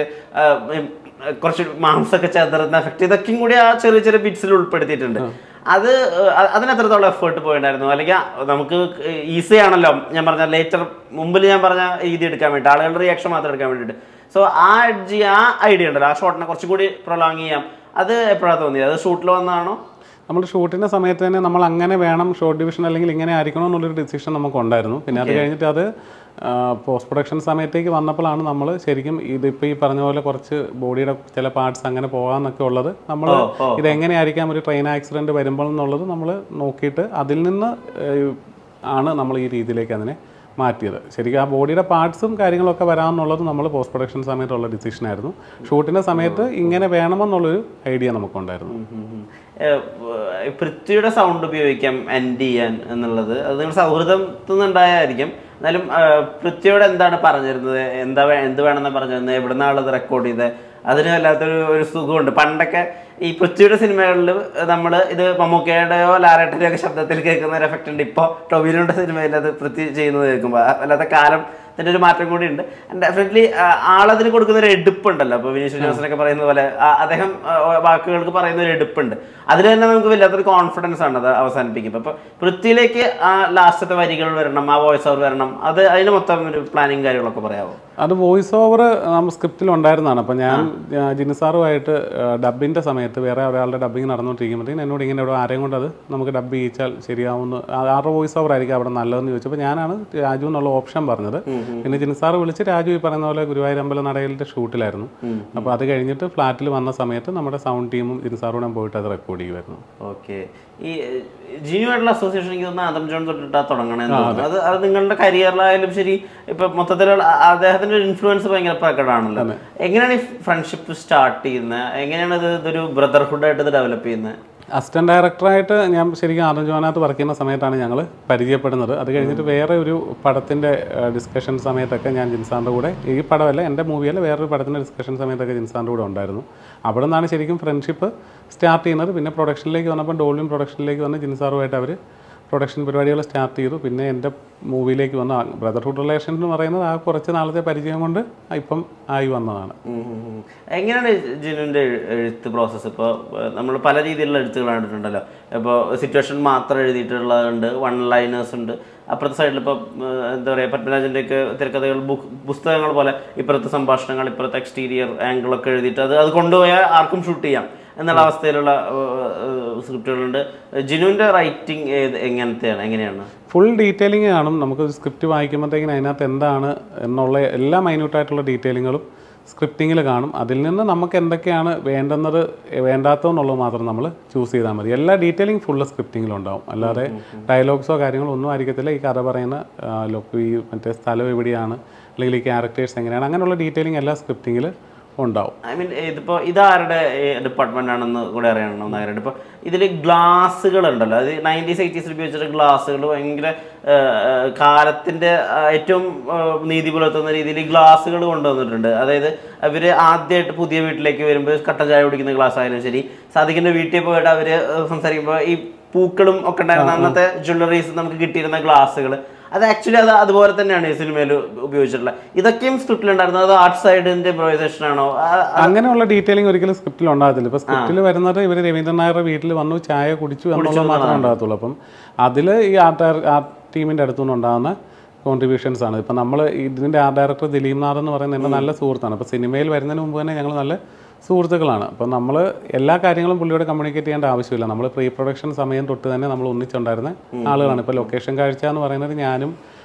കുറച്ച് മാംസമൊക്കെ ചെതറുന്ന എഫക്റ്റ് ഇതൊക്കെയും കൂടി ആ ചെറിയ ചെറിയ ബിറ്റ്സിൽ ഉൾപ്പെടുത്തിയിട്ടുണ്ട് അത് ഏഹ്, അതിന് എത്രത്തോളം എഫേർട്ട് പോയിട്ടുണ്ടായിരുന്നു അല്ലെങ്കിൽ നമുക്ക് ഈസി ആണല്ലോ ഞാൻ പറഞ്ഞ ലേറ്റർ മുമ്പിൽ ഞാൻ പറഞ്ഞ രീതി എടുക്കാൻ വേണ്ടി ആളുകളുടെ റിയാക്ഷൻ മാത്രം എടുക്കാൻ വേണ്ടിയിട്ട് സോ ആ എഡ്ജി ആ ഐഡിയ ഉണ്ടല്ലോ ആ ഷോട്ടിനെ കുറച്ചുകൂടി പ്രൊലാങ് ചെയ്യാം അത് എപ്പോഴാണ് തോന്നിയത് അത് ഷൂട്ടിൽ വന്നതാണോ നമ്മൾ ഷൂട്ടിൻ്റെ സമയത്ത് തന്നെ നമ്മൾ അങ്ങനെ വേണം ഷോർട്ട് ഡിവിഷൻ അല്ലെങ്കിൽ ഇങ്ങനെ ആയിരിക്കണം എന്നുള്ളൊരു ഡിസിഷൻ നമുക്ക് ഉണ്ടായിരുന്നു പിന്നെ അത് കഴിഞ്ഞിട്ട് അത് പോസ്റ്റ് പ്രൊഡക്ഷൻ സമയത്തേക്ക് വന്നപ്പോഴാണ് നമ്മൾ ശരിക്കും ഇതിപ്പോൾ ഈ പറഞ്ഞ പോലെ കുറച്ച് ബോഡിയുടെ ചില പാർട്സ് അങ്ങനെ പോകാമെന്നൊക്കെ ഉള്ളത് നമ്മൾ ഇത് എങ്ങനെയായിരിക്കാം ഒരു ട്രെയിൻ ആക്സിഡൻറ്റ് വരുമ്പോൾ എന്നുള്ളത് നമ്മൾ നോക്കിയിട്ട് അതിൽ നിന്ന് ഏഹ്, ആണ് നമ്മൾ ഈ രീതിയിലേക്ക് അതിനെ മാറ്റിയത് ശരിക്കും ആ ബോഡിയുടെ പാർട്സും കാര്യങ്ങളൊക്കെ വരാമെന്നുള്ളത് നമ്മൾ പോസ്റ്റ് പ്രൊഡക്ഷൻ സമയത്തുള്ള ഡിസിഷൻ ആയിരുന്നു ഷൂട്ടിൻ്റെ സമയത്ത് ഇങ്ങനെ വേണമെന്നുള്ളൊരു ഐഡിയ നമുക്കുണ്ടായിരുന്നു ഏഹ്, പൃഥ്വിയുടെ സൗണ്ട് ഉപയോഗിക്കാം എൻഡ് ചെയ്യാൻ എന്നുള്ളത് അത് നിങ്ങൾ സൗഹൃദത്തിൽ നിന്നുണ്ടായായിരിക്കും എന്നാലും ഏഹ്, പൃഥ്വിയോട് എന്താണ് പറഞ്ഞിരുന്നത് എന്താ വേ- എന്ത് വേണമെന്നാണ് പറഞ്ഞിരുന്നത് എവിടുന്ന ആളത് റെക്കോർഡ് ചെയ്തത് അതിന് വല്ലാത്തൊരു ഒരു സുഖമുണ്ട് പണ്ടൊക്കെ ഈ പൃഥ്വിയുടെ സിനിമകളിൽ നമ്മൾ ഇത് മമ്മൂക്കയുടെയോ ലാലേട്ടൻ്റെയോ ഒക്കെ ശബ്ദത്തിൽ കേൾക്കുന്ന ഒരു എഫക്റ്റ് ഉണ്ട് ഇപ്പോൾ ടൊവിനോയുടെ സിനിമയിൽ അത് പൃഥ്വി ചെയ്യുന്നത് കേൾക്കുമ്പോൾ ആ വല്ലാത്ത കാലം ഇതിൻ്റെ ഒരു മാറ്റം കൂടി ഉണ്ട് ഡെഫിനറ്റ്ലി ആളതിന് കൊടുക്കുന്ന ഒരു എടുപ്പുണ്ടല്ലോ അപ്പോൾ വിനീത് ശ്രീനിവാസനൊക്കെ പറയുന്ന പോലെ ആ, അദ്ദേഹം ആ, വാക്കുകൾക്ക് പറയുന്ന ഒരു എടുപ്പുണ്ട് അതിൽ തന്നെ നമുക്ക് വല്ലാത്തൊരു കോൺഫിഡൻസ് ആണ് അത് അവസാനിപ്പിക്കുമ്പോൾ അപ്പോൾ പൃഥ്വിയിലേക്ക് ആ ലാസ്റ്റത്തെ വരികൾ വരണം ആ വോയിസ് ഓവർ വരണം അത് അതിന് മൊത്തം ഒരു പ്ലാനിങ് കാര്യങ്ങളൊക്കെ പറയാമോ അത് വോയിസ് ഓവർ നമ്മൾ സ്ക്രിപ്റ്റിൽ ഉണ്ടായിരുന്നതാണ് അപ്പോൾ ഞാൻ ആ, ജിനു സാറുമായിട്ട് ഡബിൻ്റെ സമയത്ത് വേറെ ഒരാളുടെ ഡബിങ് നടന്നുകൊണ്ടിരിക്കുമ്പോഴത്തേക്കും എന്നോട് ഇങ്ങനെ ഇവിടെ ആരെയും കൊണ്ട് അത് നമുക്ക് ഡബ് ചെയ്യിച്ചാൽ ശരിയാവുന്ന ആ- ആരുടെ വോയിസ് ഓവർ ആയിരിക്കും അവിടെ നല്ലതെന്ന് ചോദിച്ചപ്പോൾ ഞാനാണ് രാജു എന്നുള്ള ഓപ്ഷൻ പറഞ്ഞത് പിന്നെ ജിനു സാറ് വിളിച്ച് രാജു ഈ പറയുന്ന പോലെ ഗുരുവായൂർ അമ്പലം നടയിലിൻ്റെ ഷൂട്ടിലായിരുന്നു അപ്പോൾ അത് കഴിഞ്ഞിട്ട് ഫ്ലാറ്റിൽ വന്ന സമയത്ത് നമ്മുടെ സൗണ്ട് ടീമും ജിനു സാറൂടെ പോയിട്ട് അത് റെക്കോർഡ് ചെയ്യുമായിരുന്നു ഓക്കെ ഈ ജിനുമായിട്ടുള്ള അസോസിയേഷൻ എനിക്ക് തോന്നുന്നു ആദം ജോൺ തൊട്ടിട്ടാ തുടങ്ങണമെന്ന് തോന്നുന്നു അത് അത് നിങ്ങളുടെ കരിയറിലായാലും ശരി ഇപ്പൊ മൊത്തത്തിലുള്ള ആ- അദ്ദേഹത്തിന്റെ ഒരു ഇൻഫ്ലുവൻസ് ഭയങ്കര പ്രകടമാണല്ലോ എങ്ങനെയാണ് ഈ ഫ്രണ്ട്ഷിപ്പ് സ്റ്റാർട്ട് ചെയ്യുന്നത് എങ്ങനെയാണ് ഇത് ഇതൊരു ബ്രദർഹുഡ് ആയിട്ട് ഇത് ഡെവലപ്പ് ചെയ്യുന്നത് അസിസ്റ്റന്റ് ഡയറക്ടറായിട്ട് ഞാൻ ശരിക്കും ആദം ജോനകത്ത് വർക്ക് ചെയ്യുന്ന സമയത്താണ് ഞങ്ങൾ പരിചയപ്പെടുന്നത് അത് കഴിഞ്ഞിട്ട് വേറെ ഒരു പടത്തിൻ്റെ ഡിസ്കഷൻ സമയത്തൊക്കെ ഞാൻ ജിൻസാറിൻ്റെ കൂടെ ഈ പടമല്ല എൻ്റെ മൂവിയല്ല വേറൊരു പടത്തിൻ്റെ ഡിസ്കഷൻ സമയത്തൊക്കെ ജിൻസാറിൻ്റെ കൂടെ ഉണ്ടായിരുന്നു അവിടെ നിന്നാണ് ശരിക്കും ഫ്രണ്ട്ഷിപ്പ് സ്റ്റാർട്ട് ചെയ്യുന്നത് പിന്നെ പ്രൊഡക്ഷനിലേക്ക് വന്നപ്പോൾ ഡോൾവിൻ പ്രൊഡക്ഷനിലേക്ക് വന്ന് ജിൻസാറുമായിട്ട് അവർ പ്രൊഡക്ഷൻ പരിപാടികൾ സ്റ്റാർട്ട് ചെയ്തു പിന്നെ എൻ്റെ മൂവിയിലേക്ക് വന്ന ബ്രദർഹുഡ് റിലേഷൻ എന്ന് പറയുന്നത് ആ കുറച്ച് നാളത്തെ പരിചയം കൊണ്ട് ഇപ്പം ആയി വന്നതാണ് എങ്ങനെയാണ് ജിനുവിന്റെ എഴു- എഴുത്ത് പ്രോസസ്സ് ഇപ്പോൾ നമ്മൾ പല രീതിയിലുള്ള എഴുത്തുകൾ കണ്ടിട്ടുണ്ടല്ലോ ഇപ്പോൾ സിറ്റുവേഷൻ മാത്രം എഴുതിയിട്ടുള്ളതുണ്ട് വൺ ലൈനേഴ്സ് ഉണ്ട് അപ്പുറത്തെ സൈഡിൽ ഇപ്പോൾ എന്താ പറയുക പത്മരാജൻ്റെ ഒക്കെ തിരക്കഥകൾ ബുക്ക് പുസ്തകങ്ങൾ പോലെ ഇപ്പുറത്തെ സംഭാഷണങ്ങൾ ഇപ്പുറത്തെ എക്സ്റ്റീരിയർ ആംഗിളൊക്കെ എഴുതിയിട്ട് അത് അത് കൊണ്ടുപോയാൽ ആർക്കും ഷൂട്ട് ചെയ്യാം എന്നുള്ള അവസ്ഥയിലുള്ള സ്ക്രിപ്റ്റുകളുണ്ട് ജിനുവിൻ്റെ റൈറ്റിംഗ് ഏത് എങ്ങനത്തെയാണ് എങ്ങനെയാണ് ഫുൾ ഡീറ്റെയിലിംഗ് കാണും നമുക്ക് സ്ക്രിപ്റ്റ് വായിക്കുമ്പോഴത്തേക്കിന് അതിനകത്ത് എന്താണ് എന്നുള്ള എല്ലാ മൈന്യൂട്ടായിട്ടുള്ള ഡീറ്റെയിലിങ്ങുകളും സ്ക്രിപ്റ്റിങ്ങിൽ കാണും അതിൽ നിന്ന് നമുക്ക് എന്തൊക്കെയാണ് വേണ്ടുന്നത് വേണ്ടാത്തതെന്നുള്ളത് മാത്രം നമ്മൾ ചൂസ് ചെയ്താൽ മതി എല്ലാ ഡീറ്റെയിലിംഗ് ഫുള്ള് സ്ക്രിപ്റ്റിങ്ങിലുണ്ടാവും അല്ലാതെ ഡയലോഗ്സോ കാര്യങ്ങളോ ഒന്നും ആയിരിക്കത്തില്ല ഈ കഥ പറയുന്ന ആ, ലൊക്ക് ഈ മറ്റേ സ്ഥലം എവിടെയാണ് അല്ലെങ്കിൽ ഈ ക്യാരക്ടേഴ്സ് എങ്ങനെയാണ് അങ്ങനെയുള്ള ഡീറ്റെയിലിംഗ് എല്ലാ സ്ക്രിപ്റ്റിങ്ങിൽ ഉണ്ടാവും ഐ മീൻ ഇതിപ്പോൾ ഇതാരുടെ ഡിപ്പാർട്ട്മെന്റ് ആണെന്ന് കൂടെ അറിയണം നായരുടെ ഇപ്പോൾ ഇതിൽ ഗ്ലാസ്സുകൾ ഉണ്ടല്ലോ അത് നയൻറ്റീസ് എയ്റ്റീസിൽ ഉപയോഗിച്ചിട്ട് ഗ്ലാസ്സുകൾ ഭയങ്കര ആ, ആ, കാലത്തിന്റെ ആ, ഏറ്റവും ആ, നീതി പുലർത്തുന്ന രീതിയിൽ ഗ്ലാസ്സുകൾ കൊണ്ടുവന്നിട്ടുണ്ട് അതായത് അവർ ആദ്യമായിട്ട് പുതിയ വീട്ടിലേക്ക് വരുമ്പോൾ കട്ടൻ ചായ കുടിക്കുന്ന ഗ്ലാസ് ആയാലും ശരി സാധിക്കുന്ന വീട്ടിൽ പോയിട്ട് അവർ സംസാരിക്കുമ്പോൾ ഈ പൂക്കളും ഒക്കെ ഉണ്ടായിരുന്ന അന്നത്തെ ജ്വല്ലറീസ് നമുക്ക് കിട്ടിയിരുന്ന ഗ്ലാസ്സുകൾ അത് ആക്ച്വലി അത് അതുപോലെ തന്നെയാണ് ഈ സിനിമയിൽ ഉപയോഗിച്ചിട്ടുള്ളത് ഇതൊക്കെയും സ്ക്രിപ്റ്റിൽ ഉണ്ടായിരുന്നത് അത് ആർട്ട് സൈഡിന്റെ ഇംപ്രൈസേഷൻ ആണോ ആ- അങ്ങനെയുള്ള ഡീറ്റെയിലിംഗ് ഒരിക്കലും സ്ക്രിപ്റ്റിൽ ഉണ്ടാകത്തില്ല ഇപ്പൊ സ്ക്രിപ്റ്റിൽ വരുന്നത് ഇവർ രവീന്ദ്രൻ നായരുടെ വീട്ടിൽ വന്നു ചായ കുടിച്ചു എന്നുള്ളത് മാത്രമേ ഉണ്ടാകത്തുള്ളൂ അപ്പം അതിൽ ഈ ആർട്ട് ആർട്ട് ടീമിന്റെ അടുത്തുനിന്ന് ഉണ്ടാകുന്ന കോൺട്രിബ്യൂഷൻസ് ആണ് ഇപ്പം നമ്മൾ ഇതിന്റെ ആർട്ട് ഡയറക്ടർ ദിലീപ് നാഥ് എന്ന് പറയുന്നത് എൻ്റെ നല്ല സുഹൃത്താണ് അപ്പോൾ സിനിമയിൽ വരുന്നതിന് മുമ്പ് തന്നെ ഞങ്ങൾ നല്ല സുഹൃത്തുക്കളാണ് അപ്പം നമ്മൾ എല്ലാ കാര്യങ്ങളും പുള്ളിയോട് കമ്മ്യൂണിക്കേറ്റ് ചെയ്യേണ്ട ആവശ്യമില്ല നമ്മൾ പ്രീ പ്രൊഡക്ഷൻ സമയം തൊട്ട് തന്നെ നമ്മൾ ഒന്നിച്ചുണ്ടായിരുന്ന ആളുകളാണ് ഇപ്പോൾ ലൊക്കേഷൻ കാഴ്ച എന്ന് പറയുന്നത് ഞാനും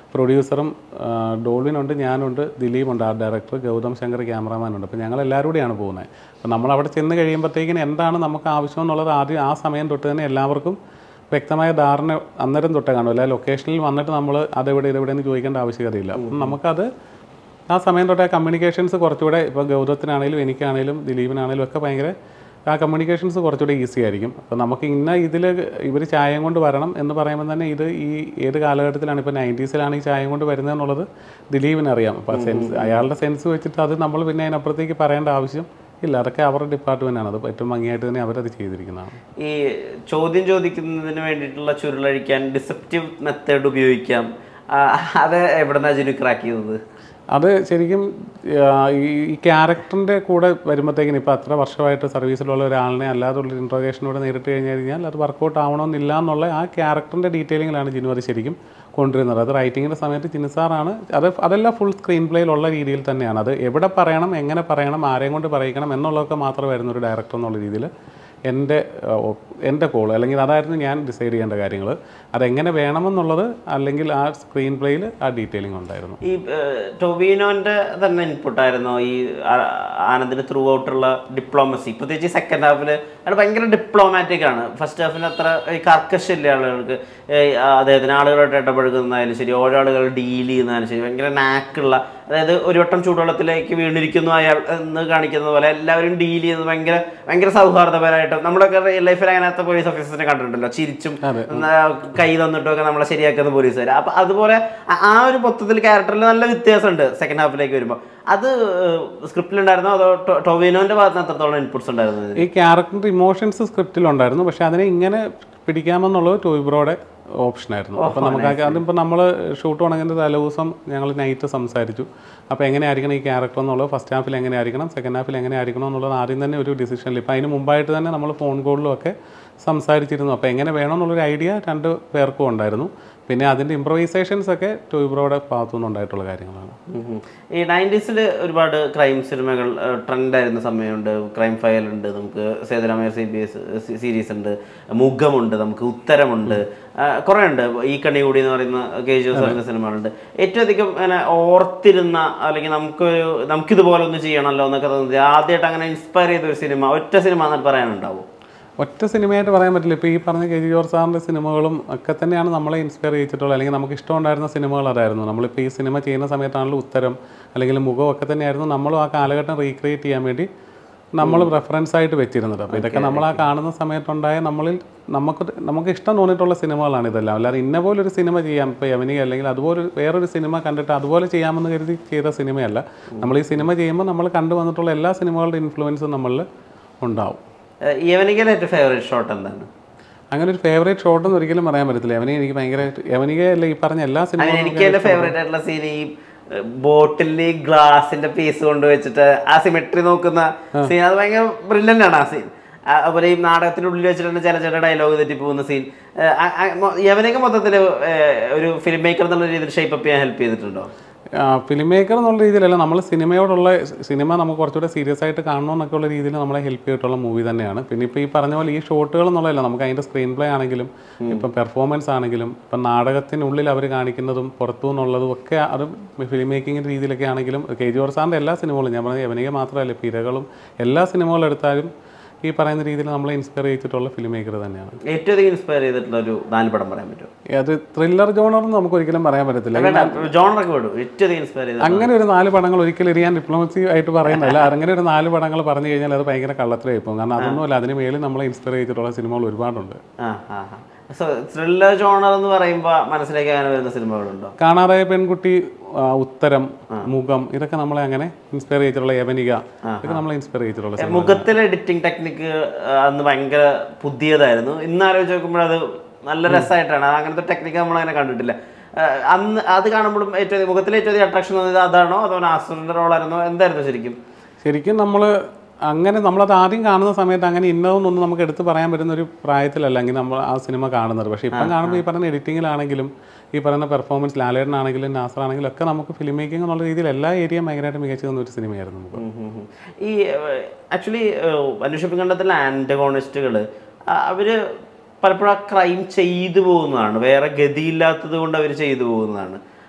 പ്രൊഡ്യൂസറും ഡോൾവിനുണ്ട് ഞാനുണ്ട് ദിലീപുണ്ട് ആർട്ട് ഡയറക്ടർ ഗൗതം ശങ്കർ ക്യാമറാമാനുണ്ട് അപ്പോൾ ഞങ്ങൾ എല്ലാവരും കൂടിയാണ് പോകുന്നത് അപ്പോൾ നമ്മൾ അവിടെ ചെന്ന് കഴിയുമ്പോഴത്തേക്കിന് എന്താണ് നമുക്ക് ആവശ്യം എന്നുള്ളത് ആദ്യം ആ സമയം തൊട്ട് തന്നെ എല്ലാവർക്കും വ്യക്തമായ ധാരണ അന്നേരം തൊട്ടേ കാണും അല്ല ലൊക്കേഷനിൽ വന്നിട്ട് നമ്മൾ അതെവിടെ ഇതെവിടെ എന്ന് ചോദിക്കേണ്ട ആവശ്യകതയില്ല അപ്പം നമുക്കത് ആ സമയം തൊട്ടേ കമ്മ്യൂണിക്കേഷൻസ് കുറച്ചുകൂടെ ഇപ്പോൾ ഗൗതത്തിനാണേലും എനിക്കാണേലും ദിലീപിനാണേലും ഒക്കെ ഭയങ്കര ആ കമ്മ്യൂണിക്കേഷൻസ് കുറച്ചുകൂടെ ഈസി ആയിരിക്കും അപ്പോൾ നമുക്ക് ഇന്ന ഇതിൽ ഇവർ ചായം കൊണ്ട് വരണം എന്ന് പറയുമ്പോൾ തന്നെ ഇത് ഈ ഏത് കാലഘട്ടത്തിലാണ് ഇപ്പോൾ നയൻറ്റീസിലാണ് ഈ ചായം കൊണ്ട് വരുന്നത് എന്നുള്ളത് ദിലീപിന് അറിയാം അപ്പോൾ സെൻസ് അയാളുടെ സെൻസ് വെച്ചിട്ട് അത് നമ്മൾ പിന്നെ അതിനപ്പുറത്തേക്ക് പറയേണ്ട ആവശ്യം ഇല്ല അതൊക്കെ അവരുടെ ഡിപ്പാർട്ട്മെൻറ്റാണ് അത് ഏറ്റവും ഭംഗിയായിട്ട് തന്നെ അവരത് ചെയ്തിരിക്കുന്നതാണ് ഈ ചോദ്യം ചോദിക്കുന്നതിന് വേണ്ടിയിട്ടുള്ള ചുരുളഴിക്കാൻ ഡിസെപ്റ്റീവ് മെത്തേഡ് ഉപയോഗിക്കാം ആ, അത് എവിടെന്നാ ജിനു ക്രാക്ക് ചെയ്തത് അത് ശരിക്കും ആ, ഈ ഈ ക്യാരക്ടറിൻ്റെ കൂടെ വരുമ്പോഴത്തേക്കിന് ഇപ്പോൾ അത്ര വർഷമായിട്ട് സർവീസിലുള്ള ഒരാളിനെ അല്ലാതുള്ള ഇൻട്രോഗേഷനോട് നേരിട്ട് കഴിഞ്ഞ് കഴിഞ്ഞാൽ അത് വർക്കൗട്ട് ആവണമെന്നില്ല എന്നുള്ള ആ ക്യാരക്ടറിൻ്റെ ഡീറ്റെയിലിങ്ങിലാണ് ജിനു അത് ശരിക്കും കൊണ്ടുവരുന്നത് അത് റൈറ്റിങ്ങിൻ്റെ സമയത്ത് ജിനു സാറാണ് അത് അതെല്ലാം ഫുൾ സ്ക്രീൻ പ്ലേയിലുള്ള രീതിയിൽ തന്നെയാണ് അത് എവിടെ പറയണം എങ്ങനെ പറയണം ആരെയും കൊണ്ട് പറയിക്കണം എന്നുള്ളതൊക്കെ മാത്രം വരുന്ന ഒരു ഡയറക്ടർ എന്നുള്ള രീതിയിൽ എൻ്റെ ആ, ഒ- എൻ്റെ കോൾ അല്ലെങ്കിൽ അതായിരുന്നു ഞാൻ ഡിസൈഡ് ചെയ്യേണ്ട കാര്യങ്ങൾ അതെങ്ങനെ വേണമെന്നുള്ളത് അല്ലെങ്കിൽ ആ സ്ക്രീൻ പ്ലേയിൽ ആ ഡീറ്റെയിലിംഗ് ഉണ്ടായിരുന്നു ഈ ഏഹ്, ടൊവിനോന്റെ തന്നെ ഇൻപുട്ടായിരുന്നോ ഈ ആ- ആനന്ദിന് ത്രൂ ഔട്ടുള്ള ഡിപ്ലോമസി പ്രത്യേകിച്ച് സെക്കൻഡ് ഹാഫിൽ അത് ഭയങ്കര ഡിപ്ലോമാറ്റിക് ആണ് ഫസ്റ്റ് ഹാഫിൽ അത്ര ഈ കർക്കശില്ല ആളുകൾക്ക് ഏഹ്, ആ, അദ്ദേഹത്തിന് ആളുകളായിട്ട് ഇടപഴകുന്നതായാലും ശരി ഓരോ ആളുകൾ ഡീൽ ചെയ്യുന്നതായാലും ശരി ഭയങ്കര നാക്കുള്ള അതായത് ഒരു വട്ടം ചൂടുവെള്ളത്തിലേക്ക് വീണിരിക്കുന്നു അയാൾ എന്ന് കാണിക്കുന്ന പോലെ എല്ലാവരും ഡീൽ ചെയ്യുന്നത് ഭയങ്കര ഭയങ്കര സൗഹാർദ്ദപരമായിട്ട് നമ്മളൊക്കെ റിയൽ ലൈഫിൽ അങ്ങനത്തെ പോലീസ് ഓഫീസറിനെ കണ്ടിട്ടുണ്ടല്ലോ ചിരിച്ചും ആ, കൈ തന്നിട്ടൊക്കെ നമ്മളെ ശരിയാക്കുന്ന പോലീസുകാർ അപ്പൊ അതുപോലെ ആ- ആ ഒരു മൊത്തത്തിൽ ക്യാരക്ടറിൽ നല്ല വ്യത്യാസമുണ്ട് സെക്കൻഡ് ഹാഫിലേക്ക് വരുമ്പോൾ അത് സ്ക്രിപ്റ്റിലുണ്ടായിരുന്നോ അതോ ടൊ- ടൊവിനോന്റെ ഭാഗത്ത് നിന്ന് എത്രത്തോളം ഇൻപുട്സ് ഉണ്ടായിരുന്നു ഇതിന്? ഈ ക്യാരക്ടറിന്റെ ഇമോഷൻസ് സ്ക്രിപ്റ്റിലുണ്ടായിരുന്നു പക്ഷെ അതിനെ ഇങ്ങനെ പിടിക്കാമെന്നുള്ളത് ടോയ് ബ്രോയുടെ ഓപ്ഷനായിരുന്നു അപ്പോൾ നമുക്ക് അതിപ്പോൾ നമ്മൾ ഷൂട്ട് തുടങ്ങുന്ന തലേദിവസം ഞങ്ങൾ നൈറ്റ് സംസാരിച്ചു അപ്പോൾ എങ്ങനെയായിരിക്കണം ഈ ക്യാരക്ടർ എന്നുള്ളത് ഫസ്റ്റ് ഹാഫിൽ എങ്ങനെയായിരിക്കണം സെക്കൻഡ് ഹാഫിൽ എങ്ങനെയായിരിക്കണം എന്നുള്ളത് ആദ്യം തന്നെ ഒരു ഡിസിഷനിൽ ഇപ്പോൾ അതിന് മുമ്പായിട്ട് തന്നെ നമ്മൾ ഫോൺ കോളിലും ഒക്കെ സംസാരിച്ചിരുന്നു അപ്പോൾ എങ്ങനെ വേണമെന്നുള്ളൊരു ഐഡിയ രണ്ട് പേർക്കും ഉണ്ടായിരുന്നു പിന്നെ അതിൻ്റെ ഇമ്പ്രവൈസേഷൻസ് ഒക്കെ ടോയ് ബ്രോയുടെ ഭാഗത്തുനിന്ന് ഉണ്ടായിട്ടുള്ള കാര്യങ്ങളാണ് ഉം ഉം. ഈ നയൻറ്റീസിൽ ഒരുപാട് ക്രൈം സിനിമകൾ ട്രെൻഡ് ആയിരുന്ന സമയമുണ്ട് ക്രൈം ഫയൽ ഉണ്ട് നമുക്ക് Sethuramaiyer C B S series ഉണ്ട് മുഖമുണ്ട് നമുക്ക് ഉത്തരമുണ്ട് ആ, കുറേ ഉണ്ട് ഈ കണി കൂടി എന്ന് പറയുന്ന കെ ജി പറയുന്ന സിനിമകളുണ്ട് ഏറ്റവും അധികം അങ്ങനെ ഓർത്തിരുന്ന അല്ലെങ്കിൽ നമുക്കൊരു നമുക്കിതുപോലെ ഒന്ന് ചെയ്യണമല്ലോ എന്നൊക്കെ തോന്നുന്നത് ആദ്യമായിട്ട് അങ്ങനെ ഇൻസ്പയർ ചെയ്ത ഒരു സിനിമ ഒറ്റ സിനിമ എന്നിട്ട് പറയാനുണ്ടാവും ഒറ്റ സിനിമയായിട്ട് പറയാൻ പറ്റില്ല ഇപ്പോൾ ഈ പറഞ്ഞ കെ ജി ജോർജ് സാറിൻ്റെ സിനിമകളും ഒക്കെ തന്നെയാണ് നമ്മളെ ഇൻസ്പയർ ചെയ്തിട്ടുള്ളത് അല്ലെങ്കിൽ നമുക്ക് ഇഷ്ടമുണ്ടായിരുന്ന സിനിമകൾ അതായിരുന്നു നമ്മളിപ്പോൾ ഈ സിനിമ ചെയ്യുന്ന സമയത്താണല്ലോ ഉത്തരം അല്ലെങ്കിൽ മുഖം ഒക്കെ തന്നെയായിരുന്നു നമ്മളും ആ കാലഘട്ടം റീക്രിയേറ്റ് ചെയ്യാൻ വേണ്ടി നമ്മൾ റെഫറൻസ് ആയിട്ട് വെച്ചിരുന്നത് അപ്പോൾ ഇതൊക്കെ നമ്മൾ ആ കാണുന്ന സമയത്തുണ്ടായ നമ്മളിൽ നമുക്ക് നമുക്ക് ഇഷ്ടം തോന്നിയിട്ടുള്ള സിനിമകളാണ് ഇതെല്ലാം അല്ലാതെ ഇന്ന പോലെ ഒരു സിനിമ ചെയ്യാം ഇപ്പോൾ യവനിക അല്ലെങ്കിൽ അതുപോലെ ഒരു- വേറൊരു സിനിമ കണ്ടിട്ട് അതുപോലെ ചെയ്യാമെന്ന് കരുതി ചെയ്ത സിനിമയല്ല നമ്മൾ ഈ സിനിമ ചെയ്യുമ്പോൾ നമ്മൾ കണ്ടു വന്നിട്ടുള്ള എല്ലാ സിനിമകളുടെ ഇൻഫ്ലുവൻസും നമ്മളിൽ ഉണ്ടാവും യവനികയിലെ ഏറ്റവും ഫേവറേറ്റ് ഷോട്ട് എന്താണ് അങ്ങനെ ഒരു ഫേവറേറ്റ് ഷോട്ട് എന്ന് ഒരിക്കലും പറയാൻ പറ്റത്തില്ല യവനിക എനിക്ക് ഭയങ്കരമായിട്ട് യവനികയല്ല ഈ പറഞ്ഞ എല്ലാ അതിന് സിനിമകളും എനിക്ക് എന്റെ ഫേവറേറ്റ് ആയിട്ടുള്ള സീൻ ഈ ബോട്ടിൽ ഗ്ലാസിന്റെ പീസ് കൊണ്ട് വെച്ചിട്ട് ആ സിമെട്രി നോക്കുന്ന സീൻ അത് ഭയങ്കര ബ്രില്യൻ്റ് ആണ് ആ സീൻ അതുപോലെ ഈ നാടകത്തിന്റെ ഉള്ളിൽ വെച്ചിട്ട് തന്നെ ചില ചില ഡയലോഗ് തെറ്റി പോകുന്ന സീൻ യവനൊക്കെ മൊത്തത്തിൽ ഒരു ഫിലിം മേക്കർ എന്നുള്ള രീതിയിൽ ഷേപ്പ് അപ്പ് ചെയ്യാൻ ഹെൽപ്പ് ചെയ്തിട്ടുണ്ടോ ഫിലിം മേക്കർ എന്നുള്ള രീതിയിലല്ല നമ്മൾ സിനിമയോടുള്ള സിനിമ നമുക്ക് കുറച്ചുകൂടെ സീരിയസ് ആയിട്ട് കാണണമെന്നൊക്കെ ഉള്ള രീതിയിൽ നമ്മളെ ഹെൽപ്പ് ചെയ്തിട്ടുള്ള മൂവി തന്നെയാണ് പിന്നെ ഇപ്പോൾ ഈ പറഞ്ഞ പോലെ ഈ ഷോട്ടുകൾ എന്നുള്ളതല്ല നമുക്ക് അതിൻ്റെ സ്ക്രീൻ പ്ലേ ആണെങ്കിലും ഇപ്പം പെർഫോമൻസ് ആണെങ്കിലും ഇപ്പം നാടകത്തിനുള്ളിൽ അവർ കാണിക്കുന്നതും പുറത്തു നിന്നുള്ളതും ഒക്കെ അത് ഫിലിം മേക്കിങ്ങിൻ്റെ രീതിയിലൊക്കെ ആണെങ്കിലും കെ ജി സാറിൻ്റെ എല്ലാ സിനിമകളും ഞാൻ പറഞ്ഞ യവനിക മാത്രമല്ല പിരകളും എല്ലാ സിനിമകളും എടുത്താലും ഈ പറയുന്ന രീതിയിൽ നമ്മളെ ഇൻസ്പയർ ചെയ്തിട്ടുള്ള ഫിലിം മേക്കർ തന്നെയാണ് ഏറ്റവും അധികം ഇൻസ്പയർ ചെയ്തിട്ടുള്ള ഒരു നാല് പടം പറയാൻ പറ്റുമോ അത് ത്രില്ലർ ജോണർ എന്ന് നമുക്ക് ഒരിക്കലും പറയാൻ പറ്റത്തില്ല വേണ്ട ജോണറൊക്കെ വിടും ഏറ്റവും അധികം ഇൻസ്പയർ ചെയ്ത അങ്ങനെ ഒരു നാല് പടങ്ങൾ ഒരിക്കലും ഞാൻ ഡിപ്ലോമസി ആയിട്ട് പറയുന്നില്ല അങ്ങനെ ഒരു നാല് പടങ്ങൾ പറഞ്ഞു കഴിഞ്ഞാൽ അത് ഭയങ്കര കള്ളത്തിലായി പോകും കാരണം അതൊന്നുമല്ല അതിന് മേളിൽ നമ്മളെ ഇൻസ്പയർ ചെയ്തിട്ടുള്ള സിനിമകൾ ഒരുപാടുണ്ട് ആ ആ സോ ത്രില്ലർ ജോണർ എന്ന് പറയുമ്പോൾ മനസ്സിലേക്ക് അങ്ങനെ വരുന്ന സിനിമകളുണ്ടോ കാണാതായ പെൺകുട്ടി ആ, ഉത്തരം മുഖം ഇതൊക്കെ നമ്മളെ അങ്ങനെ ഇൻസ്പയർ ചെയ്തിട്ടുള്ള യവനിക ഇതൊക്കെ നമ്മളെ ഇൻസ്പയർ ചെയ്തിട്ടുള്ള സിനിമ മുഖത്തിലെ എഡിറ്റിംഗ് ടെക്നിക്ക് അന്ന് ഭയങ്കര പുതിയതായിരുന്നു ഇന്ന് ആലോചിച്ച് നോക്കുമ്പോൾ അത് നല്ല രസമായിട്ടാണ് അങ്ങനത്തെ ടെക്നിക്ക് നമ്മൾ അങ്ങനെ കണ്ടിട്ടില്ല ആ, അന്ന് അത് കാണുമ്പോഴും ഏറ്റവും അധികം- മുഖത്തിലെ ഏറ്റവും അധികം അട്രാക്ഷൻ തോന്നിയത് അതാണോ അതോ നാസറിന്റെ റോളായിരുന്നോ എന്തായിരുന്നു ശരിക്കും ശരിക്കും നമ്മൾ അങ്ങനെ നമ്മളത് ആദ്യം കാണുന്ന സമയത്ത് അങ്ങനെ ഇന്നതെന്നൊന്നും നമുക്ക് എടുത്ത് പറയാൻ പറ്റുന്ന ഒരു പ്രായത്തിലല്ലെങ്കിൽ നമ്മൾ ആ സിനിമ കാണുന്നത് പക്ഷേ ഇപ്പം കാണുമ്പോൾ ഈ പറയുന്ന എഡിറ്റിങ്ങിലാണെങ്കിലും ഈ പറയുന്ന പെർഫോമൻസ് ലാലേട്ടനാണെങ്കിലും നാസറാണെങ്കിലും ഒക്കെ നമുക്ക് ഫിലിം മേക്കിംഗ് എന്നുള്ള രീതിയിൽ എല്ലാ ഏരിയയും ഭയങ്കരമായിട്ട് മികച്ചു തന്ന ഒരു സിനിമയായിരുന്നു നമുക്ക് ഉം ഉം ഉം. ഈ ആക്ച്വലി അന്വേഷിപ്പിൻ കണ്ടത്തിലെ ആൻറ്റഗോണിസ്റ്റുകൾ അവര് പലപ്പോഴും ആ ക്രൈം ചെയ്തു പോകുന്നതാണ് വേറെ ഗതിയില്ലാത്തത് കൊണ്ട് അവർ ചെയ്തു പോകുന്നതാണ്